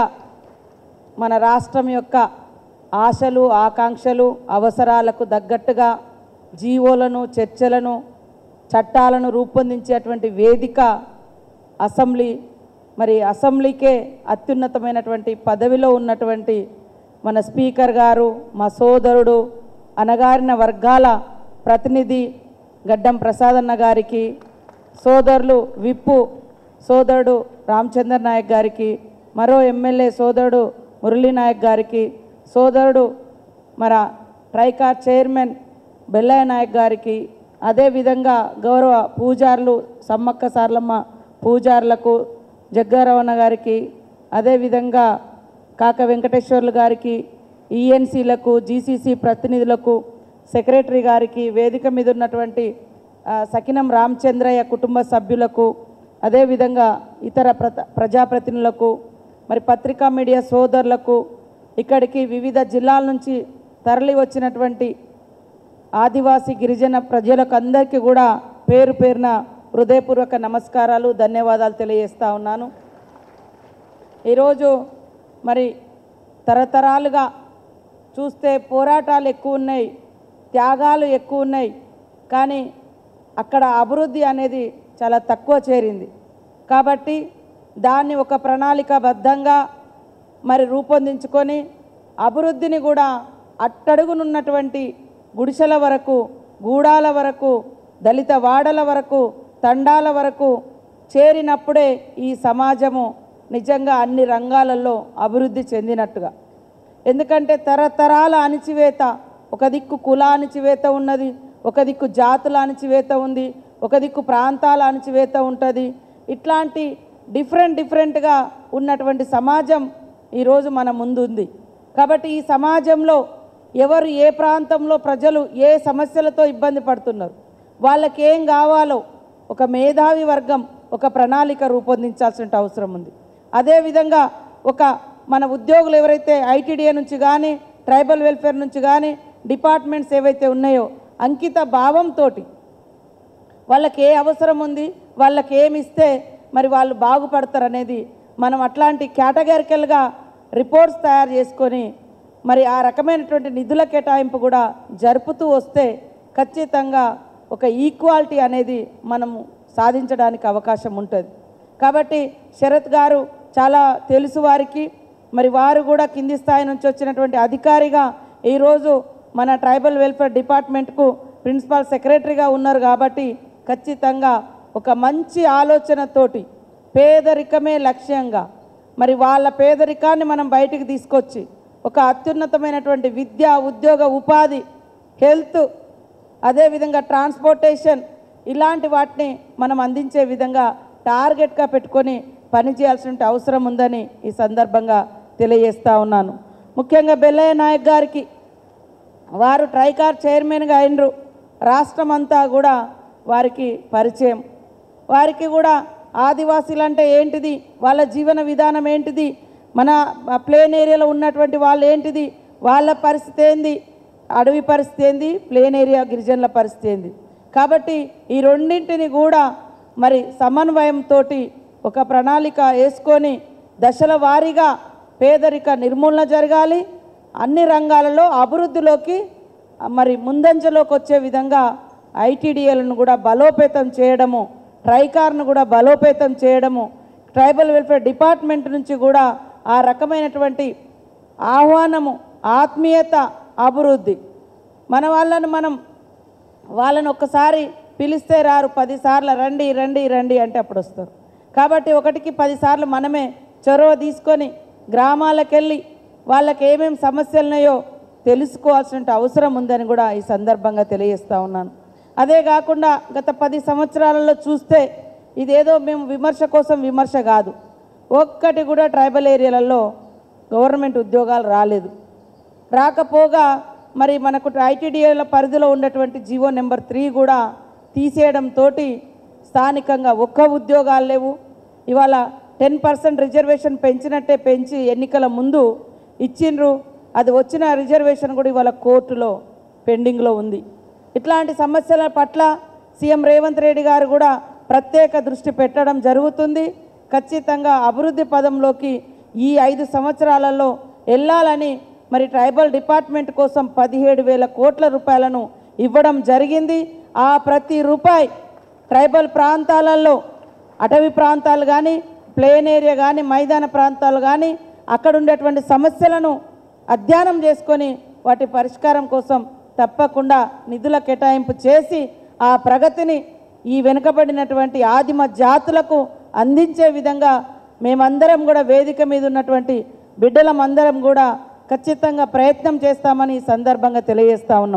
మన రాష్ట్రం యొక్క ఆశలు ఆకాంక్షలు అవసరాలకు తగ్గట్టుగా జీవోలను చర్చలను చట్టాలను రూపొందించేటువంటి వేదిక అసెంబ్లీ మరి అసెంబ్లీకే అత్యున్నతమైనటువంటి పదవిలో ఉన్నటువంటి మన స్పీకర్ గారు మా సోదరుడు అనగారిన వర్గాల ప్రతినిధి గడ్డం ప్రసాదన్న గారికి సోదరులు విప్పు సోదరుడు రామచంద్ర నాయక్ గారికి మరో ఎమ్మెల్యే సోదరుడు మురళీ నాయక్ గారికి సోదరుడు మన ట్రైకార్ చైర్మన్ బెల్లయ్య నాయక్ గారికి అదేవిధంగా గౌరవ పూజారులు సమ్మక్క సార్లమ్మ పూజారులకు జగ్గారవణ గారికి అదేవిధంగా కాక వెంకటేశ్వర్లు గారికి ఈఎన్సీలకు జీసీసీ ప్రతినిధులకు సెక్రటరీ గారికి వేదిక మీద ఉన్నటువంటి ఆ, సకినం రామచంద్రయ్య కుటుంబ సభ్యులకు అదేవిధంగా ఇతర ప్రత ప్రజాప్రతినిధులకు మరి పత్రికా మీడియా సోదరులకు ఇక్కడికి వివిధ జిల్లాల నుంచి తరలి వచ్చినటువంటి ఆదివాసీ గిరిజన ప్రజలకు అందరికీ కూడా పేరు పేరున హృదయపూర్వక నమస్కారాలు ధన్యవాదాలు తెలియజేస్తా ఉన్నాను ఈరోజు మరి తరతరాలుగా చూస్తే పోరాటాలు ఎక్కువ ఉన్నాయి త్యాగాలు ఎక్కువ ఉన్నాయి కానీ అక్కడ అభివృద్ధి అనేది చాలా తక్కువ చేరింది కాబట్టి దాన్ని ఒక ప్రణాళికాబద్ధంగా మరి రూపొందించుకొని అభివృద్ధిని కూడా అట్టడుగునున్నటువంటి గుడిసెల వరకు గూడాల వరకు దళిత వాడల వరకు తండాల వరకు చేరినప్పుడే ఈ సమాజము నిజంగా అన్ని రంగాలలో అభివృద్ధి చెందినట్టుగా ఎందుకంటే తరతరాల అణిచివేత ఒక దిక్కు కుల అణిచివేత ఉన్నది ఒక దిక్కు జాతుల అణిచివేత ఉంది ఒక దిక్కు ప్రాంతాల అణిచివేత ఉంటుంది ఇట్లాంటి డిఫరెంట్ డిఫరెంట్గా ఉన్నటువంటి సమాజం ఈరోజు మన ముందు ఉంది కాబట్టి ఈ సమాజంలో ఎవరు ఏ ప్రాంతంలో ప్రజలు ఏ సమస్యలతో ఇబ్బంది పడుతున్నారు వాళ్ళకి ఏం కావాలో ఒక మేధావి వర్గం ఒక ప్రణాళిక రూపొందించాల్సిన అవసరం ఉంది అదేవిధంగా ఒక మన ఉద్యోగులు ఎవరైతే ఐటీడీఏ నుంచి కానీ ట్రైబల్ వెల్ఫేర్ నుంచి కానీ డిపార్ట్మెంట్స్ ఏవైతే ఉన్నాయో అంకిత భావంతో వాళ్ళకి ఏ అవసరం ఉంది వాళ్ళకి ఏమి ఇస్తే మరి వాళ్ళు బాగుపడతారు అనేది మనం అట్లాంటి కేటగారికల్గా రిపోర్ట్స్ తయారు చేసుకొని మరి ఆ రకమైనటువంటి నిధుల కేటాయింపు కూడా జరుపుతూ వస్తే ఖచ్చితంగా ఒక ఈక్వాలిటీ అనేది మనము సాధించడానికి అవకాశం ఉంటుంది కాబట్టి శరత్ గారు చాలా తెలుసు వారికి మరి వారు కూడా కింది స్థాయి నుంచి వచ్చినటువంటి అధికారిగా ఈరోజు మన ట్రైబల్ వెల్ఫేర్ డిపార్ట్మెంట్కు ప్రిన్సిపాల్ సెక్రటరీగా ఉన్నారు కాబట్టి ఖచ్చితంగా ఒక మంచి ఆలోచనతోటి పేదరికమే లక్ష్యంగా మరి వాళ్ళ పేదరికాన్ని మనం బయటికి తీసుకొచ్చి ఒక అత్యున్నతమైనటువంటి విద్య ఉద్యోగ ఉపాధి హెల్త్ అదేవిధంగా ట్రాన్స్పోర్టేషన్ ఇలాంటి వాటిని మనం అందించే విధంగా టార్గెట్గా పెట్టుకొని పనిచేయాల్సిన అవసరం ఉందని ఈ సందర్భంగా తెలియజేస్తా ఉన్నాను ముఖ్యంగా బెల్లయ్య నాయక్ గారికి వారు ట్రైకార్ చైర్మన్గా అయినరు రాష్ట్రం అంతా కూడా వారికి పరిచయం వారికి కూడా ఆదివాసీలు అంటే ఏంటిది వాళ్ళ జీవన విధానం ఏంటిది మన ప్లేన్ ఏరియాలో ఉన్నటువంటి వాళ్ళు ఏంటిది వాళ్ళ పరిస్థితి ఏంది అడవి పరిస్థితి ఏంది ప్లేన్ ఏరియా గిరిజనుల పరిస్థితి ఏంది కాబట్టి ఈ రెండింటిని కూడా మరి సమన్వయంతో ఒక ప్రణాళిక వేసుకొని దశల వారీగా పేదరిక నిర్మూలన జరగాలి అన్ని రంగాలలో అభివృద్ధిలోకి మరి ముందంజలోకి వచ్చే విధంగా ఐటీడీఏలను కూడా బలోపేతం చేయడము ట్రైకార్ను కూడా బలోపేతం చేయడము ట్రైబల్ వెల్ఫేర్ డిపార్ట్మెంట్ నుంచి కూడా ఆ రకమైనటువంటి ఆహ్వానము ఆత్మీయత అభివృద్ధి మన వాళ్ళను మనం వాళ్ళని ఒక్కసారి పిలిస్తే రారు పదిసార్లు రండి రండి రండి అంటే అప్పుడు వస్తారు కాబట్టి ఒకటికి పదిసార్లు మనమే చొరవ తీసుకొని గ్రామాలకు వెళ్ళి వాళ్ళకి ఏమేమి సమస్యలు ఉన్నాయో తెలుసుకోవాల్సిన అవసరం ఉందని కూడా ఈ సందర్భంగా తెలియజేస్తా ఉన్నాను అదే కాకుండా గత పది సంవత్సరాలలో చూస్తే ఇదేదో మేము విమర్శ కోసం విమర్శ కాదు ఒక్కటి కూడా ట్రైబల్ ఏరియాలలో గవర్నమెంట్ ఉద్యోగాలు రాలేదు రాకపోగా మరి మనకు ఐటీడీఏల పరిధిలో ఉన్నటువంటి జీవో నెంబర్ త్రీ కూడా తీసేయడంతో స్థానికంగా ఒక్క ఉద్యోగాలు లేవు ఇవాళ టెన్ పర్సెంట్ రిజర్వేషన్ పెంచినట్టే పెంచి ఎన్నికల ముందు ఇచ్చిండ్రు అది వచ్చిన రిజర్వేషన్ కూడా ఇవాళ కోర్టులో పెండింగ్లో ఉంది ఇట్లాంటి సమస్యల పట్ల సీఎం రేవంత్ రెడ్డి గారు కూడా ప్రత్యేక దృష్టి పెట్టడం జరుగుతుంది ఖచ్చితంగా అభివృద్ధి పదంలోకి ఈ ఐదు సంవత్సరాలలో వెళ్ళాలని మరి ట్రైబల్ డిపార్ట్మెంట్ కోసం పదిహేడు వేల కోట్ల రూపాయలను ఇవ్వడం జరిగింది ఆ ప్రతి రూపాయి ట్రైబల్ ప్రాంతాలలో అటవీ ప్రాంతాలు కానీ ప్లేన్ ఏరియా కానీ మైదాన ప్రాంతాలు కానీ అక్కడ ఉండేటువంటి సమస్యలను అధ్యయనం చేసుకొని వాటి పరిష్కారం కోసం తప్పకుండా నిధుల కేటాయింపు చేసి ఆ ప్రగతిని ఈ వెనుకబడినటువంటి ఆదిమ జాతులకు అందించే విధంగా మేమందరం కూడా వేదిక మీద ఉన్నటువంటి బిడ్డలమందరం కూడా ఖచ్చితంగా ప్రయత్నం చేస్తామని ఈ సందర్భంగా తెలియజేస్తా ఉన్నాం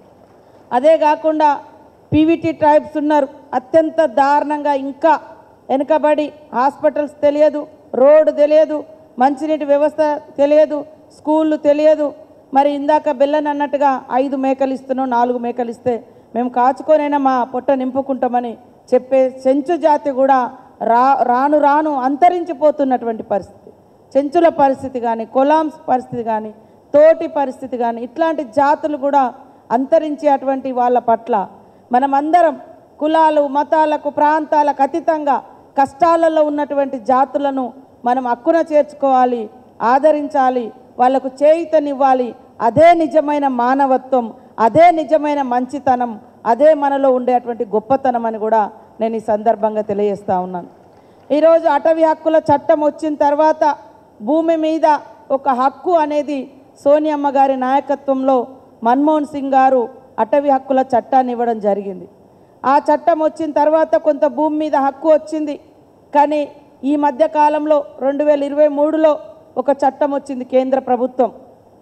అదే కాకుండా పీవీటీ ట్రైబ్స్ ఉన్నారు అత్యంత దారుణంగా ఇంకా వెనుకబడి హాస్పిటల్స్ తెలియదు రోడ్డు తెలియదు మంచినీటి వ్యవస్థ తెలియదు స్కూళ్ళు తెలియదు మరి ఇందాక బెల్లని అన్నట్టుగా ఐదు మేకలు ఇస్తున్నాం నాలుగు మేకలు ఇస్తే మేము కాచుకొనైనా మా పొట్ట నింపుకుంటామని చెప్పే చెంచు జాతి కూడా రా రాను రాను అంతరించిపోతున్నటువంటి పరిస్థితి చెంచుల పరిస్థితి కానీ కొలాంస్ పరిస్థితి కానీ తోటి పరిస్థితి కానీ ఇట్లాంటి జాతులు కూడా అంతరించేటువంటి వాళ్ళ పట్ల మనమందరం కులాలు మతాలకు ప్రాంతాలకు అతీతంగా కష్టాలలో ఉన్నటువంటి జాతులను మనం హక్కున చేర్చుకోవాలి ఆదరించాలి వాళ్లకు చేయుతనివ్వాలి అదే నిజమైన మానవత్వం అదే నిజమైన మంచితనం అదే మనలో ఉండేటువంటి గొప్పతనం అని కూడా నేను ఈ సందర్భంగా తెలియజేస్తా ఉన్నాను ఈరోజు అటవీ హక్కుల చట్టం వచ్చిన తర్వాత భూమి మీద ఒక హక్కు అనేది సోనియమ్మ గారి నాయకత్వంలో మన్మోహన్ సింగ్ గారు అటవీ హక్కుల చట్టాన్ని ఇవ్వడం జరిగింది ఆ చట్టం వచ్చిన తర్వాత కొంత భూమి మీద హక్కు వచ్చింది కానీ ఈ మధ్య కాలంలో రెండు వేల ఇరవై మూడులో ఒక చట్టం వచ్చింది కేంద్ర ప్రభుత్వం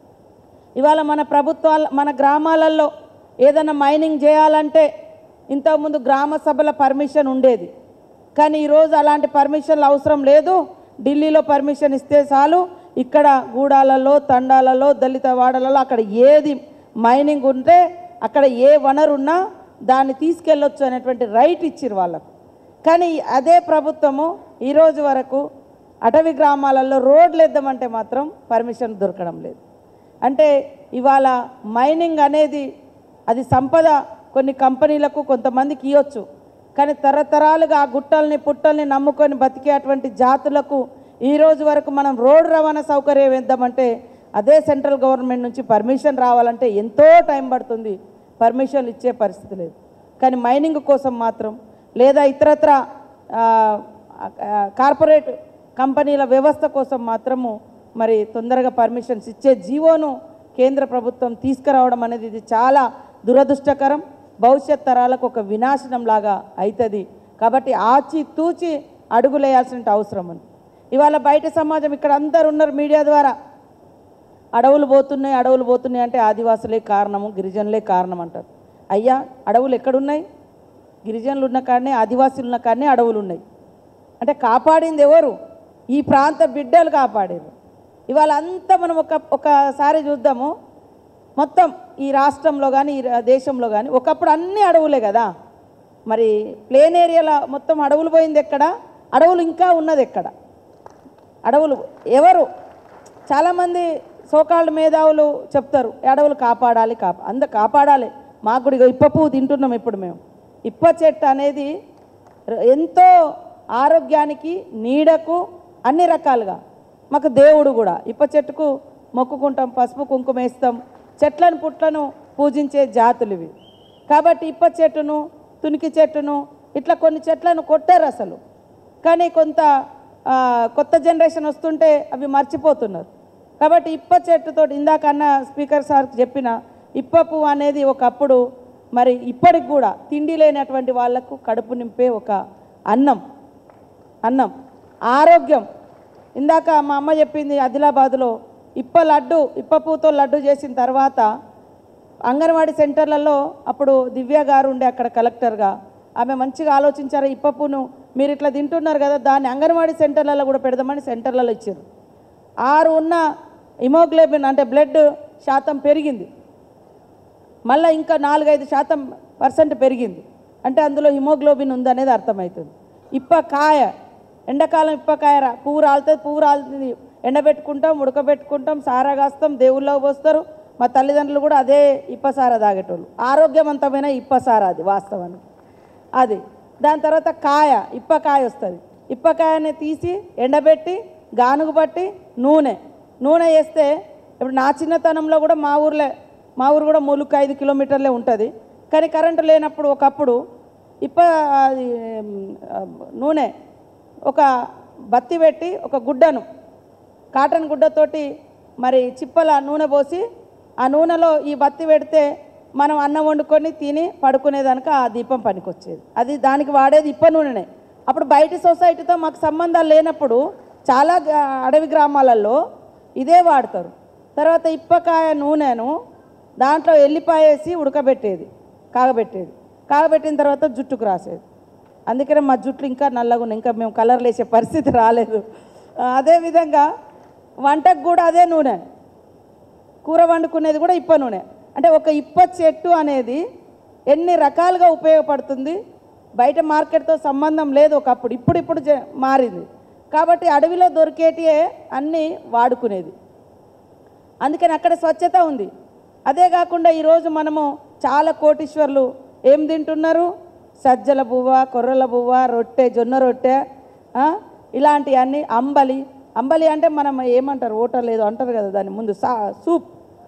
ఇవాళ మన ప్రభుత్వాల మన గ్రామాలలో ఏదైనా మైనింగ్ చేయాలంటే ఇంతకుముందు గ్రామ సభల పర్మిషన్ ఉండేది కానీ ఈరోజు అలాంటి పర్మిషన్లు అవసరం లేదు ఢిల్లీలో పర్మిషన్ ఇస్తే చాలు ఇక్కడ గూడాలలో తండాలలో దళిత వాడలలో అక్కడ ఏది మైనింగ్ ఉంటే అక్కడ ఏ వనరు ఉన్నా దాన్ని తీసుకెళ్ళొచ్చు అనేటువంటి రైట్ ఇచ్చిరు వాళ్ళకు కానీ అదే ప్రభుత్వము ఈరోజు వరకు అటవీ గ్రామాలలో రోడ్లు వేద్దామంటే మాత్రం పర్మిషన్ దొరకడం లేదు అంటే ఇవాళ మైనింగ్ అనేది అది సంపద కొన్ని కంపెనీలకు కొంతమందికి ఇవ్వచ్చు కానీ తరతరాలుగా ఆ గుట్టల్ని పుట్టల్ని నమ్ముకొని బతికే అటువంటి జాతులకు ఈ రోజు వరకు మనం రోడ్డు రవాణా సౌకర్యం ఇద్దామంటే అదే సెంట్రల్ గవర్నమెంట్ నుంచి పర్మిషన్ రావాలంటే ఎంతో టైం పడుతుంది పర్మిషన్లు ఇచ్చే పరిస్థితి లేదు కానీ మైనింగ్ కోసం మాత్రం లేదా ఇతరత్ర ఆ, ఆ, కార్పొరేట్ కంపెనీల వ్యవస్థ కోసం మాత్రము మరి తొందరగా పర్మిషన్స్ ఇచ్చే జీవోను కేంద్ర ప్రభుత్వం తీసుకురావడం అనేది ఇది చాలా దురదృష్టకరం భవిష్యత్ తరాలకు ఒక వినాశనం లాగా అవుతుంది కాబట్టి ఆచి తూచి అడుగులేయాల్సిన అవసరం ఉంది ఇవాళ బయట సమాజం ఇక్కడ అందరు ఉన్నారు మీడియా ద్వారా అడవులు పోతున్నాయి అడవులు పోతున్నాయి అంటే ఆదివాసులే కారణము గిరిజనులే కారణం అంటారు అయ్యా అడవులు ఎక్కడున్నాయి గిరిజనులు ఉన్న కాడనే ఆదివాసులు ఉన్న కాడనే అడవులు ఉన్నాయి అంటే కాపాడింది ఎవరు ఈ ప్రాంత బిడ్డలు కాపాడారు ఇవాళ అంతా మనం ఒక ఒకసారి చూద్దాము మొత్తం ఈ రాష్ట్రంలో కానీ ఈ రా- దేశంలో కానీ ఒకప్పుడు అన్ని అడవులే కదా మరి ప్లేన్ ఏరియాలో మొత్తం అడవులు పోయింది ఎక్కడ అడవులు ఇంకా ఉన్నది ఎక్కడ అడవులు ఎవరు చాలామంది సోకాళ్ళ మేధావులు చెప్తారు అడవులు కాపాడాలి కాపా అంద కాపాడాలి మాకు కూడా ఇగో ఇప్ప పువ్వు తింటున్నాం ఇప్పుడు మేము ఇప్ప చెట్టు అనేది ర- ఎంతో ఆరోగ్యానికి నీడకు అన్ని రకాలుగా మాకు దేవుడు కూడా ఇప్ప చెట్టుకు మొక్కుకుంటాం పసుపు కుంకుమ వేస్తాం చెట్లను పుట్లను పూజించే జాతులు ఇవి కాబట్టి ఇప్ప చెట్టును తునికి చెట్టును ఇట్లా కొన్ని చెట్లను కొట్టారు అసలు కానీ కొంత ఆ, కొత్త జనరేషన్ వస్తుంటే అవి మర్చిపోతున్నారు కాబట్టి ఇప్ప చెట్టుతో ఇందాక అన్న స్పీకర్ సార్ చెప్పిన ఇప్ప పువ్వు అనేది ఒకప్పుడు మరి ఇప్పటికి కూడా తిండి లేనటువంటి వాళ్లకు కడుపు నింపే ఒక అన్నం అన్నం ఆరోగ్యం ఇందాక మా అమ్మ చెప్పింది ఆదిలాబాద్లో ఇప్ప లడ్డు ఇప్ప పువ్వుతో లడ్డు చేసిన తర్వాత అంగన్వాడీ సెంటర్లలో అప్పుడు దివ్య గారు ఉండే అక్కడ కలెక్టర్గా ఆమె మంచిగా ఆలోచించారు ఇప్పప్పును మీరు ఇట్లా తింటున్నారు కదా దాన్ని అంగన్వాడీ సెంటర్లలో కూడా పెడదామని సెంటర్లలో ఇచ్చారు ఆరు ఉన్న హిమోగ్లోబిన్ అంటే బ్లడ్ శాతం పెరిగింది మళ్ళీ ఇంకా నాలుగైదు శాతం పర్సెంట్ పెరిగింది అంటే అందులో హిమోగ్లోబిన్ ఉందనేది అర్థమవుతుంది ఇప్ప కాయ ఎండాకాలం ఇప్ప కాయ రా పువ్వు రాలుతుంది పువ్వు రాలుతుంది ఎండబెట్టుకుంటాం ఉడకబెట్టుకుంటాం సారా కాస్తాం దేవుళ్ళకి పోస్తారు మా తల్లిదండ్రులు కూడా అదే ఇప్ప సారా తాగేటోళ్ళు ఆరోగ్యవంతమైన ఇప్ప సారా అది వాస్తవానికి అది దాని తర్వాత కాయ ఇప్పకాయ వస్తుంది ఇప్పకాయని తీసి ఎండబెట్టి గానుగు పట్టి నూనె నూనె వేస్తే ఇప్పుడు నా చిన్నతనంలో కూడా మా ఊర్లే మా ఊరు కూడా మూలుకు ఐదు కిలోమీటర్లే ఉంటుంది కానీ కరెంటు లేనప్పుడు ఒకప్పుడు ఇప్ప అది, ఆ, నూనె ఒక బత్తి పెట్టి ఒక గుడ్డను కాటన్ గుడ్డతోటి మరి చిప్పల నూనె పోసి ఆ నూనెలో ఈ బత్తి పెడితే మనం అన్నం వండుకొని తిని పడుకునేదానికి ఆ దీపం పనికొచ్చేది అది దానికి వాడేది ఇప్ప నూనెనే అప్పుడు బయట సొసైటీతో మాకు సంబంధాలు లేనప్పుడు చాలా గ- అడవి గ్రామాలలో ఇదే వాడతారు తర్వాత ఇప్పకాయ నూనెను దాంట్లో ఎల్లిపాయ వేసి ఉడకబెట్టేది కాగబెట్టేది కాగబెట్టిన తర్వాత జుట్టుకు రాసేది అందుకనే మా జుట్లు ఇంకా నల్లగా ఉన్నాయి ఇంకా మేము కలర్లు వేసే పరిస్థితి రాలేదు ఆ, అదేవిధంగా వంటకు కూడా అదే నూనె కూర వండుకునేది కూడా ఇప్ప నూనె అంటే ఒక ఇప్ప చెట్టు అనేది ఎన్ని రకాలుగా ఉపయోగపడుతుంది బయట మార్కెట్తో సంబంధం లేదు ఒకప్పుడు ఇప్పుడు ఇప్పుడు జ- మారింది కాబట్టి అడవిలో దొరికేటియే అన్నీ వాడుకునేది అందుకని అక్కడ స్వచ్ఛత ఉంది అదే కాకుండా ఈరోజు మనము చాలా కోటీశ్వర్లు ఏం తింటున్నారు సజ్జల బువ్వ కొర్రల బువ్వ రొట్టె జొన్న రొట్టె ఆ, ఇలాంటివన్నీ అంబలి అంబలి అంటే మనం ఏమంటారు ఓటర్ లేదు అంటారు కదా దాని ముందు సా సూప్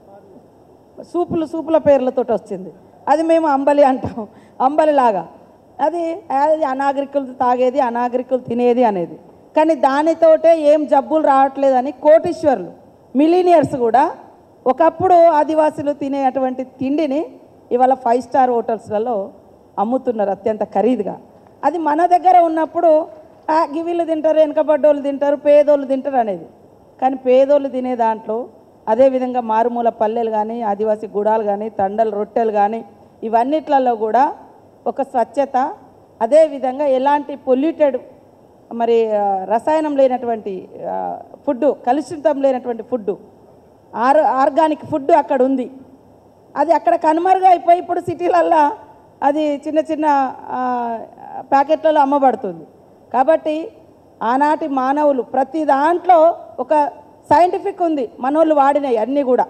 సూపులు సూపుల పేర్లతో వచ్చింది అది మేము అంబలి అంటాం అంబలి లాగా అది అది అనాగరికులు తాగేది అనాగరికులు తినేది అనేది కానీ దానితోటే ఏం జబ్బులు రావట్లేదని కోటీశ్వర్లు మిలీనియర్స్ కూడా ఒకప్పుడు ఆదివాసులు తినేటువంటి తిండిని ఇవాళ ఫైవ్ స్టార్ హోటల్స్లలో అమ్ముతున్నారు అత్యంత ఖరీదుగా అది మన దగ్గర ఉన్నప్పుడు "ఆ, గి వీళ్ళు తింటారు వెనకబడ్డోళ్ళు తింటారు పేదోళ్ళు తింటారు అనేది కానీ పేదోళ్ళు తినే దాంట్లో అదేవిధంగా మారుమూల పల్లెలు కానీ ఆదివాసీ గుడాలు కానీ తండలు రొట్టెలు కానీ ఇవన్నిట్లలో కూడా ఒక స్వచ్ఛత అదేవిధంగా ఎలాంటి పొల్యూటెడ్ మరి ఆ, రసాయనం లేనటువంటి ఫుడ్ కలుషితం లేనటువంటి ఫుడ్ ఆర్ ఆర్గానిక్ ఫుడ్ అక్కడ ఉంది అది అక్కడ కనుమరుగా అయిపోయి ఇప్పుడు సిటీలల్లో అది చిన్న చిన్న ఆ, ప్యాకెట్లలో అమ్మబడుతుంది కాబట్టి ఆనాటి మానవులు ప్రతి దాంట్లో ఒక సైంటిఫిక్ ఉంది మనోళ్ళు వాడినాయి అన్నీ కూడా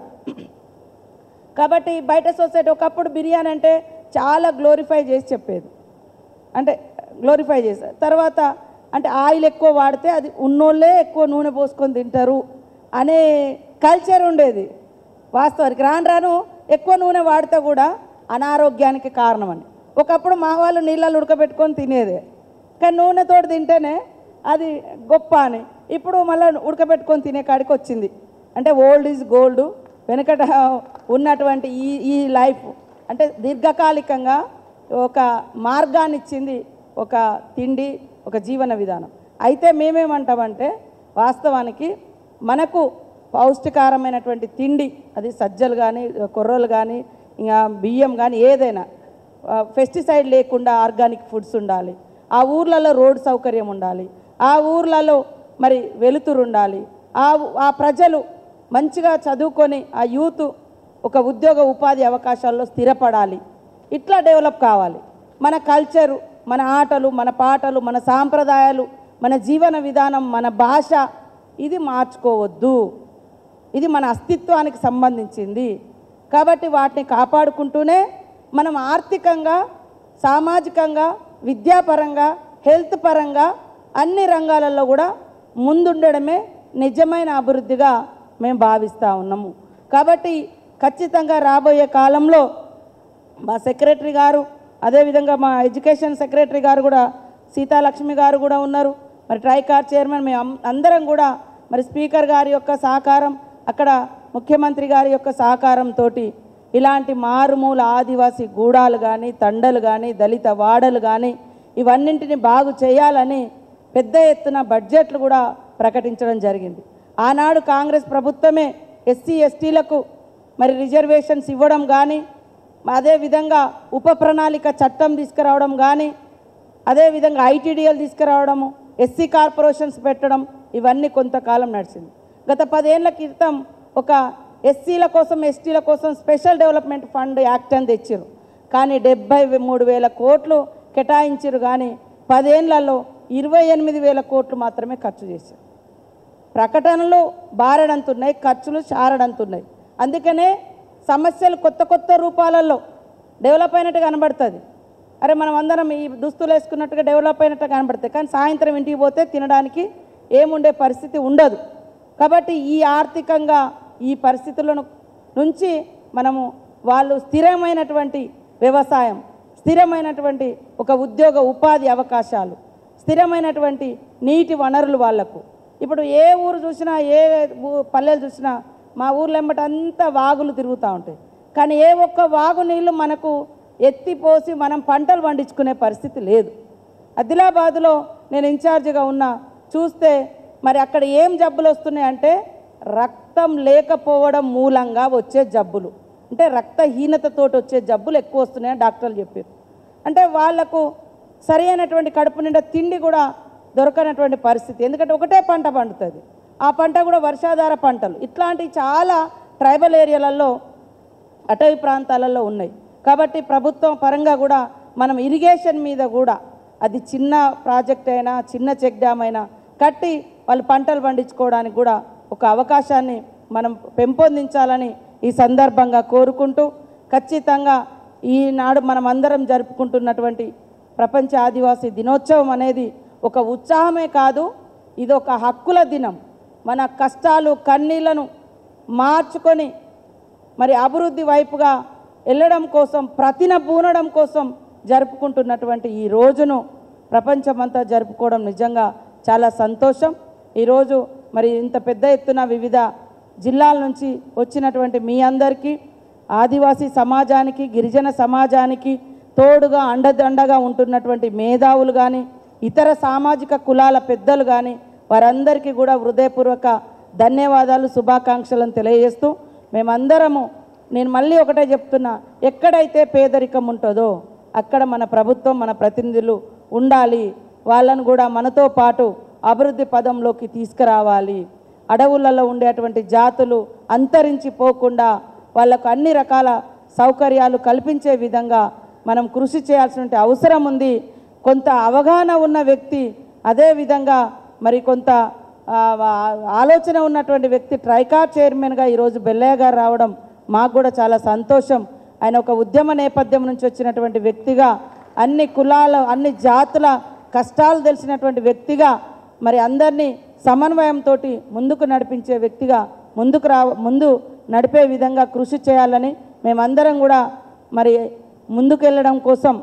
కాబట్టి బయట సొసైటీ ఒకప్పుడు బిర్యానీ అంటే చాలా గ్లోరిఫై చేసి చెప్పేది అంటే గ్లోరిఫై చేశారు తర్వాత అంటే ఆయిల్ ఎక్కువ వాడితే అది ఉన్నోళ్ళే ఎక్కువ నూనె పోసుకొని తింటారు అనే కల్చర్ ఉండేది వాస్తవానికి రాను రాను ఎక్కువ నూనె వాడితే కూడా అనారోగ్యానికి కారణమని ఒకప్పుడు మా వాళ్ళు నీళ్ళలో ఉడకబెట్టుకొని తినేదే కానీ నూనెతోటి తింటేనే అది గొప్ప అని ఇప్పుడు మళ్ళీ ఉడకబెట్టుకొని తినే కాడికి వచ్చింది అంటే ఓల్డ్ ఈజ్ గోల్డ్ వెనకట ఉన్నటువంటి ఈ ఈ లైఫ్ అంటే దీర్ఘకాలికంగా ఒక మార్గాన్ని ఇచ్చింది ఒక తిండి ఒక జీవన విధానం అయితే మేమేమంటామంటే వాస్తవానికి మనకు పౌష్టికారమైనటువంటి తిండి అది సజ్జలు కానీ కొర్రలు కానీ ఇంకా బియ్యం కానీ ఏదైనా పెస్టిసైడ్ లేకుండా ఆర్గానిక్ ఫుడ్స్ ఉండాలి ఆ ఊర్లలో రోడ్ సౌకర్యం ఉండాలి ఆ ఊర్లలో మరి వెలుతురు ఉండాలి ఆ ఆ ప్రజలు మంచిగా చదువుకొని ఆ యూత్ ఒక ఉద్యోగ ఉపాధి అవకాశాల్లో స్థిరపడాలి ఇట్లా డెవలప్ కావాలి మన కల్చరు మన ఆటలు మన పాటలు మన సాంప్రదాయాలు మన జీవన విధానం మన భాష ఇది మార్చుకోవద్దు ఇది మన అస్తిత్వానికి సంబంధించింది కాబట్టి వాటిని కాపాడుకుంటూనే మనం ఆర్థికంగా సామాజికంగా విద్యాపరంగా హెల్త్ పరంగా అన్ని రంగాలలో కూడా ముందుండడమే నిజమైన అభివృద్ధిగా మేము భావిస్తూ ఉన్నాము కాబట్టి ఖచ్చితంగా రాబోయే కాలంలో మా సెక్రటరీ గారు అదేవిధంగా మా ఎడ్యుకేషన్ సెక్రటరీ గారు కూడా సీతాలక్ష్మి గారు కూడా ఉన్నారు మరి ట్రైకార్ చైర్మన్ మేము అం- అందరం కూడా మరి స్పీకర్ గారి యొక్క సహకారం అక్కడ ముఖ్యమంత్రి గారి యొక్క సహకారంతో ఇలాంటి మారుమూల ఆదివాసీ గూడాలు కానీ తండలు కానీ దళిత వాడలు కానీ ఇవన్నింటిని బాగు చేయాలని పెద్ద ఎత్తున బడ్జెట్లు కూడా ప్రకటించడం జరిగింది ఆనాడు కాంగ్రెస్ ప్రభుత్వమే ఎస్సీ ఎస్టీలకు మరి రిజర్వేషన్స్ ఇవ్వడం కానీ అదేవిధంగా ఉప ప్రణాళిక చట్టం తీసుకురావడం కానీ అదేవిధంగా ఐటీడీఎల్ తీసుకురావడము ఎస్సీ కార్పొరేషన్స్ పెట్టడం ఇవన్నీ కొంతకాలం నడిచింది గత పదేళ్ల క్రితం ఒక ఎస్సీల కోసం ఎస్టీల కోసం స్పెషల్ డెవలప్మెంట్ ఫండ్ యాక్ట్ అని తెచ్చారు కానీ డెబ్బై మూడు వేల కోట్లు కేటాయించారు కానీ పదేళ్లలో ఇరవై ఎనిమిది వేల కోట్లు మాత్రమే ఖర్చు చేశారు ప్రకటనలు బారడంతున్నాయి ఖర్చులు చారడంతున్నాయి అందుకనే సమస్యలు కొత్త కొత్త రూపాలలో డెవలప్ అయినట్టు కనబడుతుంది అరే మనం అందరం ఈ దుస్తులు వేసుకున్నట్టుగా డెవలప్ అయినట్టు కనబడుతుంది కానీ సాయంత్రం ఇంటికి పోతే తినడానికి ఏముండే పరిస్థితి ఉండదు కాబట్టి ఈ ఆర్థికంగా ఈ పరిస్థితులను నుంచి మనము వాళ్ళు స్థిరమైనటువంటి వ్యవసాయం స్థిరమైనటువంటి ఒక ఉద్యోగ ఉపాధి అవకాశాలు స్థిరమైనటువంటి నీటి వనరులు వాళ్లకు ఇప్పుడు ఏ ఊరు చూసినా ఏ ఊ- పల్లెలు చూసినా మా ఊర్లో ఎంబట అంతా వాగులు తిరుగుతూ ఉంటాయి కానీ ఏ ఒక్క వాగు నీళ్లు మనకు ఎత్తిపోసి మనం పంటలు పండించుకునే పరిస్థితి లేదు ఆదిలాబాద్లో నేను ఇన్ఛార్జిగా ఉన్నా చూస్తే మరి అక్కడ ఏం జబ్బులు వస్తున్నాయంటే రక్తం లేకపోవడం మూలంగా వచ్చే జబ్బులు అంటే రక్తహీనతతోటి వచ్చే జబ్బులు ఎక్కువ వస్తున్నాయని డాక్టర్లు చెప్పారు అంటే వాళ్లకు సరి అయినటువంటి కడుపు నిండా తిండి కూడా దొరకనటువంటి పరిస్థితి ఎందుకంటే ఒకటే పంట పండుతుంది ఆ పంట కూడా వర్షాధార పంటలు ఇట్లాంటి చాలా ట్రైబల్ ఏరియాలలో అటవీ ప్రాంతాలలో ఉన్నాయి కాబట్టి ప్రభుత్వం పరంగా కూడా మనం ఇరిగేషన్ మీద కూడా అది చిన్న ప్రాజెక్ట్ అయినా చిన్న చెక్ డ్యామ్ అయినా కట్టి వాళ్ళు పంటలు పండించుకోవడానికి కూడా ఒక అవకాశాన్ని మనం పెంపొందించాలని ఈ సందర్భంగా కోరుకుంటూ ఖచ్చితంగా ఈనాడు మనం అందరం జరుపుకుంటున్నటువంటి ప్రపంచ ఆదివాసీ దినోత్సవం అనేది ఒక ఉత్సాహమే కాదు ఇది ఒక హక్కుల దినం మన కష్టాలు కన్నీళ్లను మార్చుకొని మరి అభివృద్ధి వైపుగా వెళ్ళడం కోసం ప్రతిన పూనడం కోసం జరుపుకుంటున్నటువంటి ఈ రోజును ప్రపంచమంతా జరుపుకోవడం నిజంగా చాలా సంతోషం ఈరోజు మరి ఇంత పెద్ద ఎత్తున వివిధ జిల్లాల నుంచి వచ్చినటువంటి మీ అందరికీ ఆదివాసీ సమాజానికి గిరిజన సమాజానికి తోడుగా అండదండగా ఉంటున్నటువంటి మేధావులు కానీ ఇతర సామాజిక కులాల పెద్దలు కానీ వారందరికీ కూడా హృదయపూర్వక ధన్యవాదాలు శుభాకాంక్షలను తెలియజేస్తూ మేమందరము నేను మళ్ళీ ఒకటే చెప్తున్నా ఎక్కడైతే పేదరికం ఉంటుందో అక్కడ మన ప్రభుత్వం మన ప్రతినిధులు ఉండాలి వాళ్ళను కూడా మనతో పాటు అభివృద్ధి పదంలోకి తీసుకురావాలి అడవులలో ఉండేటువంటి జాతులు అంతరించిపోకుండా వాళ్ళకు అన్ని రకాల సౌకర్యాలు కల్పించే విధంగా మనం కృషి చేయాల్సిన అవసరం ఉంది కొంత అవగాహన ఉన్న వ్యక్తి అదే విధంగా మరి కొంత ఆ, ఆ- ఆలోచన ఉన్నటువంటి వ్యక్తి ట్రైకార్ చైర్మన్గా ఈరోజు బెల్లయ్య గారు రావడం మాకు కూడా చాలా సంతోషం ఆయన ఒక ఉద్యమ నేపథ్యం నుంచి వచ్చినటువంటి వ్యక్తిగా అన్ని కులాల అన్ని జాతుల కష్టాలు తెలిసినటువంటి వ్యక్తిగా మరి అందరినీ సమన్వయంతో ముందుకు నడిపించే వ్యక్తిగా ముందుకు రా ముందు నడిపే విధంగా కృషి చేయాలని మేమందరం కూడా మరి ముందుకెళ్ళడం కోసం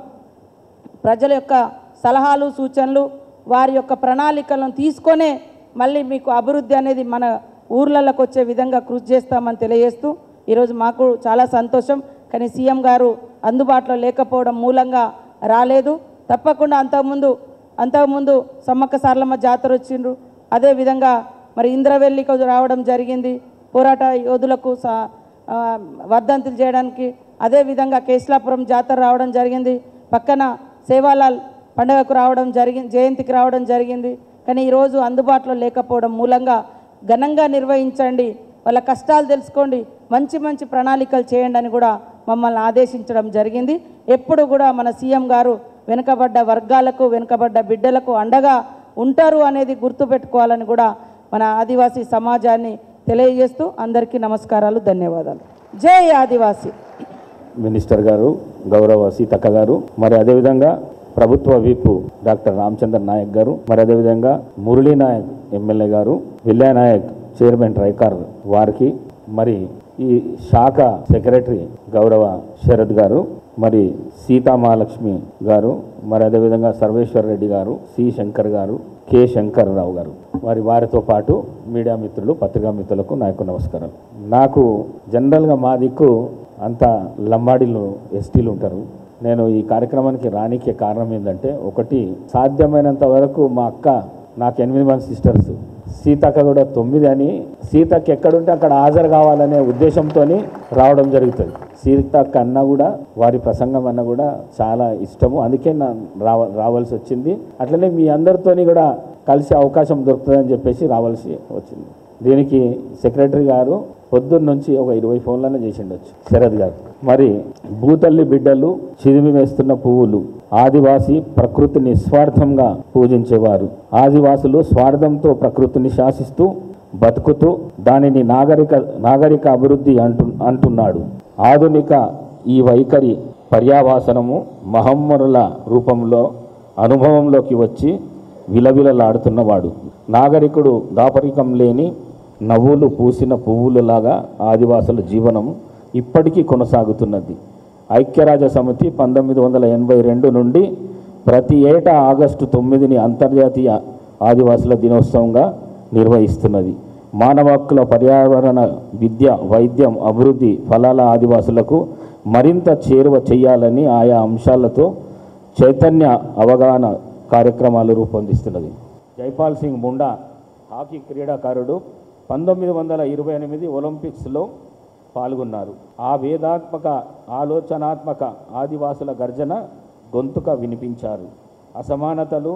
ప్రజల యొక్క సలహాలు సూచనలు వారి యొక్క ప్రణాళికలను తీసుకొనే మళ్ళీ మీకు అభివృద్ధి అనేది మన ఊర్లలోకి వచ్చే విధంగా కృషి చేస్తామని తెలియజేస్తూ ఈరోజు మాకు చాలా సంతోషం కానీ సీఎం గారు అందుబాటులో లేకపోవడం మూలంగా రాలేదు తప్పకుండా అంతకుముందు అంతకుముందు సమ్మక్క సార్లమ్మ జాతర వచ్చిండ్రు అదేవిధంగా మరి ఇంద్రవెల్లికి రావడం జరిగింది పోరాట యోధులకు సా ఆ, వర్ధంతులు చేయడానికి అదేవిధంగా కేశలాపురం జాతర రావడం జరిగింది పక్కన సేవాలాల్ పండగకు రావడం జరిగింది జయంతికి రావడం జరిగింది కానీ ఈరోజు అందుబాటులో లేకపోవడం మూలంగా ఘనంగా నిర్వహించండి వాళ్ళ కష్టాలు తెలుసుకోండి మంచి మంచి ప్రణాళికలు చేయండి అని కూడా మమ్మల్ని ఆదేశించడం జరిగింది ఎప్పుడు కూడా మన సీఎం గారు వెనుకబడ్డ వర్గాలకు వెనుకబడ్డ బిడ్డలకు అండగా ఉంటారు అనేది గుర్తుపెట్టుకోవాలని కూడా మన ఆదివాసీ సమాజాన్ని తెలియజేస్తూ అందరికీ నమస్కారాలు ధన్యవాదాలు జై ఆదివాసీ మినిస్టర్ గారు గౌరవ సీతక్క గారు మరి అదేవిధంగా ప్రభుత్వ విప్ డాక్టర్ రామచంద్ర నాయక్ గారు మరి అదేవిధంగా మురళీ నాయక్ ఎమ్మెల్యే గారు విల్లా నాయక్ చైర్మన్ ట్రైకార్ వారికి మరి ఈ శాఖ సెక్రటరీ గౌరవ శరత్ గారు మరి సీతామహాలక్ష్మి గారు మరి అదేవిధంగా సర్వేశ్వర్ రెడ్డి గారు సి శంకర్ గారు కె శంకర్రావు గారు మరి వారితో పాటు మీడియా మిత్రులు పత్రికా మిత్రులకు నా యొక్క నమస్కారం నాకు జనరల్గా మా దిక్కు అంతా లంబాడీలు ఎస్టీలు ఉంటారు నేను ఈ కార్యక్రమానికి రానికే కారణం ఏంటంటే ఒకటి సాధ్యమైనంత వరకు మా అక్క నాకు ఎనిమిది మంది సిస్టర్స్ సీతక్క కూడా తొమ్మిది అని సీతక్క ఎక్కడుంటే అక్కడ హాజరు కావాలనే ఉద్దేశంతో రావడం జరుగుతుంది సీతక్క అన్న కూడా వారి ప్రసంగం అన్న కూడా చాలా ఇష్టము అందుకే నా రావ రావాల్సి వచ్చింది అట్లనే మీ అందరితోని కూడా కలిసి అవకాశం దొరుకుతుందని చెప్పేసి రావాల్సి వచ్చింది దీనికి సెక్రటరీ గారు పొద్దున్న నుంచి ఒక ఇరవై ఫోన్లనే చేసిండొచ్చు శరత్ గారు మరి భూతల్లి బిడ్డలు చిదిమి వేస్తున్న పువ్వులు ఆదివాసి ప్రకృతిని నిస్వార్థంగా పూజించేవారు ఆదివాసులు స్వార్థంతో ప్రకృతిని శాసిస్తూ బతుకుతూ దానిని నాగరిక నాగరిక అభివృద్ధి అంటు అంటున్నాడు ఆధునిక ఈ వైఖరి పర్యావాసనము మహమ్మరుల రూపంలో అనుభవంలోకి వచ్చి విలవిలలాడుతున్నవాడు నాగరికుడు దాపరికం లేని నవ్వులు పూసిన పువ్వులలాగా ఆదివాసుల జీవనం ఇప్పటికీ కొనసాగుతున్నది ఐక్యరాజ్య సమితి పంతొమ్మిది వందల ఎనభై రెండు నుండి ప్రతి ఏటా ఆగస్టు తొమ్మిదిని అంతర్జాతీయ ఆదివాసుల దినోత్సవంగా నిర్వహిస్తున్నది మానవ హక్కుల పర్యావరణ విద్య వైద్యం అభివృద్ధి ఫలాల ఆదివాసులకు మరింత చేరువ చేయాలని ఆయా అంశాలతో చైతన్య అవగాహన కార్యక్రమాలు రూపొందిస్తున్నది జైపాల్ సింగ్ ముండా హాకీ క్రీడాకారుడు పంతొమ్మిది వందల ఇరవై ఎనిమిది ఒలింపిక్స్లో పాల్గొన్నారు ఆ వేదాత్మక ఆలోచనాత్మక ఆదివాసుల గర్జన గొంతుక వినిపించారు అసమానతలు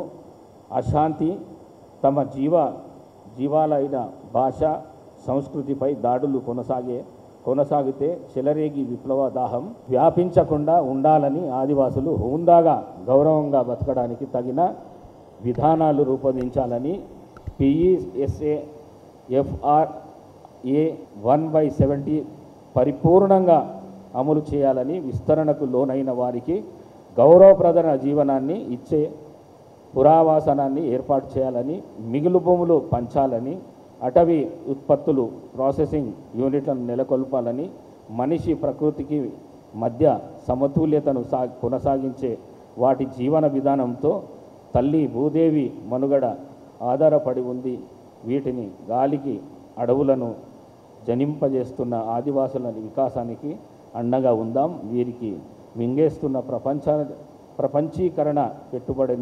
అశాంతి తమ జీవ జీవాలైన భాష సంస్కృతిపై దాడులు కొనసాగే కొనసాగితే చెలరేగి విప్లవ దాహం వ్యాపించకుండా ఉండాలని ఆదివాసులు హుందాగా గౌరవంగా బతకడానికి తగిన విధానాలు రూపొందించాలని PESA FR A one by seventy పరిపూర్ణంగా అమలు చేయాలని విస్తరణకు లోనైన వారికి గౌరవప్రదన జీవనాన్ని ఇచ్చే పురావాసనాన్ని ఏర్పాటు చేయాలని మిగులు భూములు పంచాలని అటవీ ఉత్పత్తులు ప్రాసెసింగ్ యూనిట్లను నెలకొల్పాలని మనిషి ప్రకృతికి మధ్య సమతుల్యతను సా కొనసాగించే వాటి జీవన విధానంతో తల్లి భూదేవి మనుగడ ఆధారపడి ఉంది వీటిని గాలికి అడవులను జనింపజేస్తున్న ఆదివాసుల వికాసానికి అండగా ఉందాం వీరికి మింగేస్తున్న ప్రపంచ ప్రపంచీకరణ పెట్టుబడిని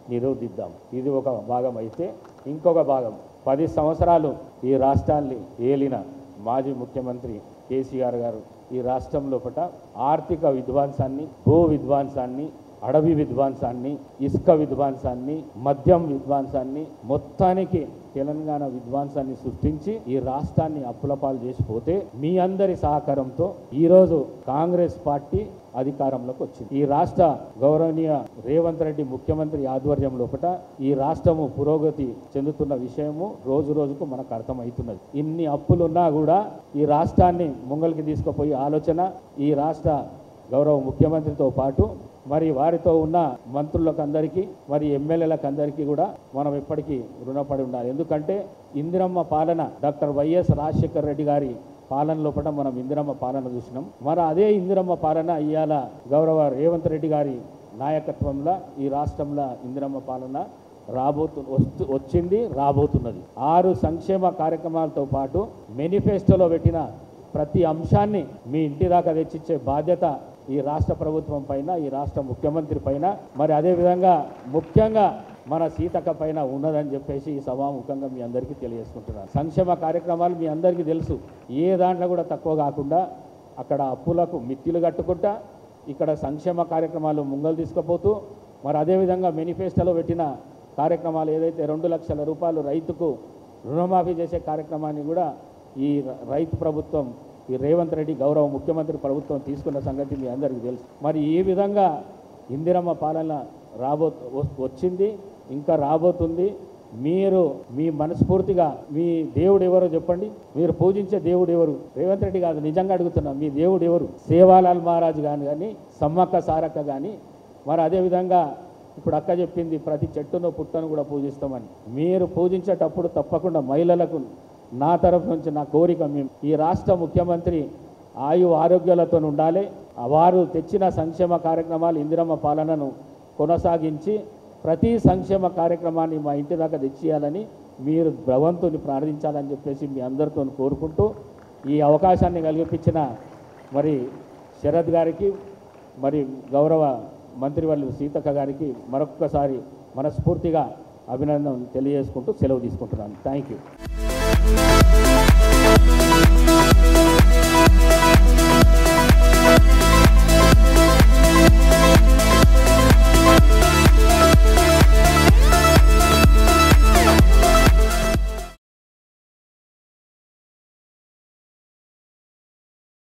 నిరోధిద్దాం ఇది ఒక భాగం అయితే ఇంకొక భాగం పది సంవత్సరాలు ఈ రాష్ట్రాన్ని ఏలిన మాజీ ముఖ్యమంత్రి కేసీఆర్ గారు ఈ రాష్ట్రం లోపల ఆర్థిక విధ్వంసాన్ని భూ విధ్వంసాన్ని అడవి విధ్వంసాన్ని ఇసుక విధ్వంసాన్ని మద్యం విధ్వంసాన్ని మొత్తానికి తెలంగాణ విధ్వంసాన్ని సృష్టించి ఈ రాష్ట్రాన్ని అప్పులపాలు చేసిపోతే మీ అందరి సహకారంతో ఈరోజు కాంగ్రెస్ పార్టీ అధికారంలోకి వచ్చింది ఈ రాష్ట్ర గౌరవనీయ రేవంత్ రెడ్డి ముఖ్యమంత్రి ఆధ్వర్యం లోపల ఈ రాష్ట్రము పురోగతి చెందుతున్న విషయము రోజు రోజుకు మనకు అర్థమవుతున్నది ఇన్ని అప్పులున్నా కూడా ఈ రాష్ట్రాన్ని ముంగలికి తీసుకుపోయే ఆలోచన ఈ రాష్ట్ర గౌరవ ముఖ్యమంత్రితో పాటు మరి వారితో ఉన్న మంత్రులకు అందరికీ మరి ఎమ్మెల్యేలకు అందరికీ కూడా మనం ఎప్పటికీ రుణపడి ఉండాలి ఎందుకంటే ఇందిరమ్మ పాలన డాక్టర్ వైఎస్ రాజశేఖర్ రెడ్డి గారి పాలన లోపల మనం ఇందిరమ్మ పాలన చూసినాం మరి అదే ఇందిరమ్మ పాలన ఇవాళ గౌరవ రేవంత్ రెడ్డి గారి నాయకత్వంలో ఈ రాష్ట్రంలో ఇందిరమ్మ పాలన రాబోతు వస్తు వచ్చింది రాబోతున్నది ఆరు సంక్షేమ కార్యక్రమాలతో పాటు మేనిఫెస్టోలో పెట్టిన ప్రతి అంశాన్ని మీ ఇంటి దాకా తెచ్చిచ్చే బాధ్యత ఈ రాష్ట్ర ప్రభుత్వం పైన ఈ రాష్ట్ర ముఖ్యమంత్రి పైన మరి అదేవిధంగా ముఖ్యంగా మన సీతక్క పైన ఉన్నదని చెప్పేసి ఈ సభాముఖంగా మీ అందరికీ తెలియజేసుకుంటున్నాను సంక్షేమ కార్యక్రమాలు మీ అందరికీ తెలుసు ఏ దాంట్లో కూడా తక్కువ కాకుండా అక్కడ అప్పులకు మిత్తిలు కట్టుకుంటా ఇక్కడ సంక్షేమ కార్యక్రమాలు ముంగలు తీసుకుపోతూ మరి అదేవిధంగా మేనిఫెస్టోలో పెట్టిన కార్యక్రమాలు ఏదైతే రెండు లక్షల రూపాయలు రైతుకు రుణమాఫీ చేసే కార్యక్రమాన్ని కూడా ఈ ర- రైతు ప్రభుత్వం ఈ రేవంత్ రెడ్డి గౌరవ ముఖ్యమంత్రి ప్రభుత్వం తీసుకున్న సంగతి మీ అందరికీ తెలుసు మరి ఈ విధంగా ఇందిరమ్మ పాలన రాబో వ- వచ్చింది ఇంకా రాబోతుంది మీరు మీ మనస్ఫూర్తిగా మీ దేవుడు ఎవరో చెప్పండి మీరు పూజించే దేవుడు ఎవరు రేవంత్ రెడ్డి కాదు నిజంగా అడుగుతున్నా మీ దేవుడు ఎవరు సేవాలాల్ మహారాజ్ గాని కానీ సమ్మక్క సారక్క కానీ మరి అదేవిధంగా ఇప్పుడు అక్క చెప్పింది ప్రతి చెట్టును పుట్టను కూడా పూజిస్తామని మీరు పూజించేటప్పుడు తప్పకుండా మహిళలకు నా తరఫు నుంచి నా కోరిక మేము ఈ రాష్ట్ర ముఖ్యమంత్రి ఆయు ఆరోగ్యాలతో ఉండాలి వారు తెచ్చిన సంక్షేమ కార్యక్రమాలు ఇందిరమ్మ పాలనను కొనసాగించి ప్రతి సంక్షేమ కార్యక్రమాన్ని మా ఇంటి దాకా తెచ్చియాలని మీరు భగవంతుని ప్రార్థించాలని చెప్పేసి మీ అందరితో కోరుకుంటూ ఈ అవకాశాన్ని కల్పించిన మరి శరత్ గారికి మరి గౌరవ మంత్రివర్యులు సీతక్క గారికి మరొక్కసారి మనస్ఫూర్తిగా అభినందన తెలియజేసుకుంటూ సెలవు తీసుకుంటున్నాను థ్యాంక్ యూ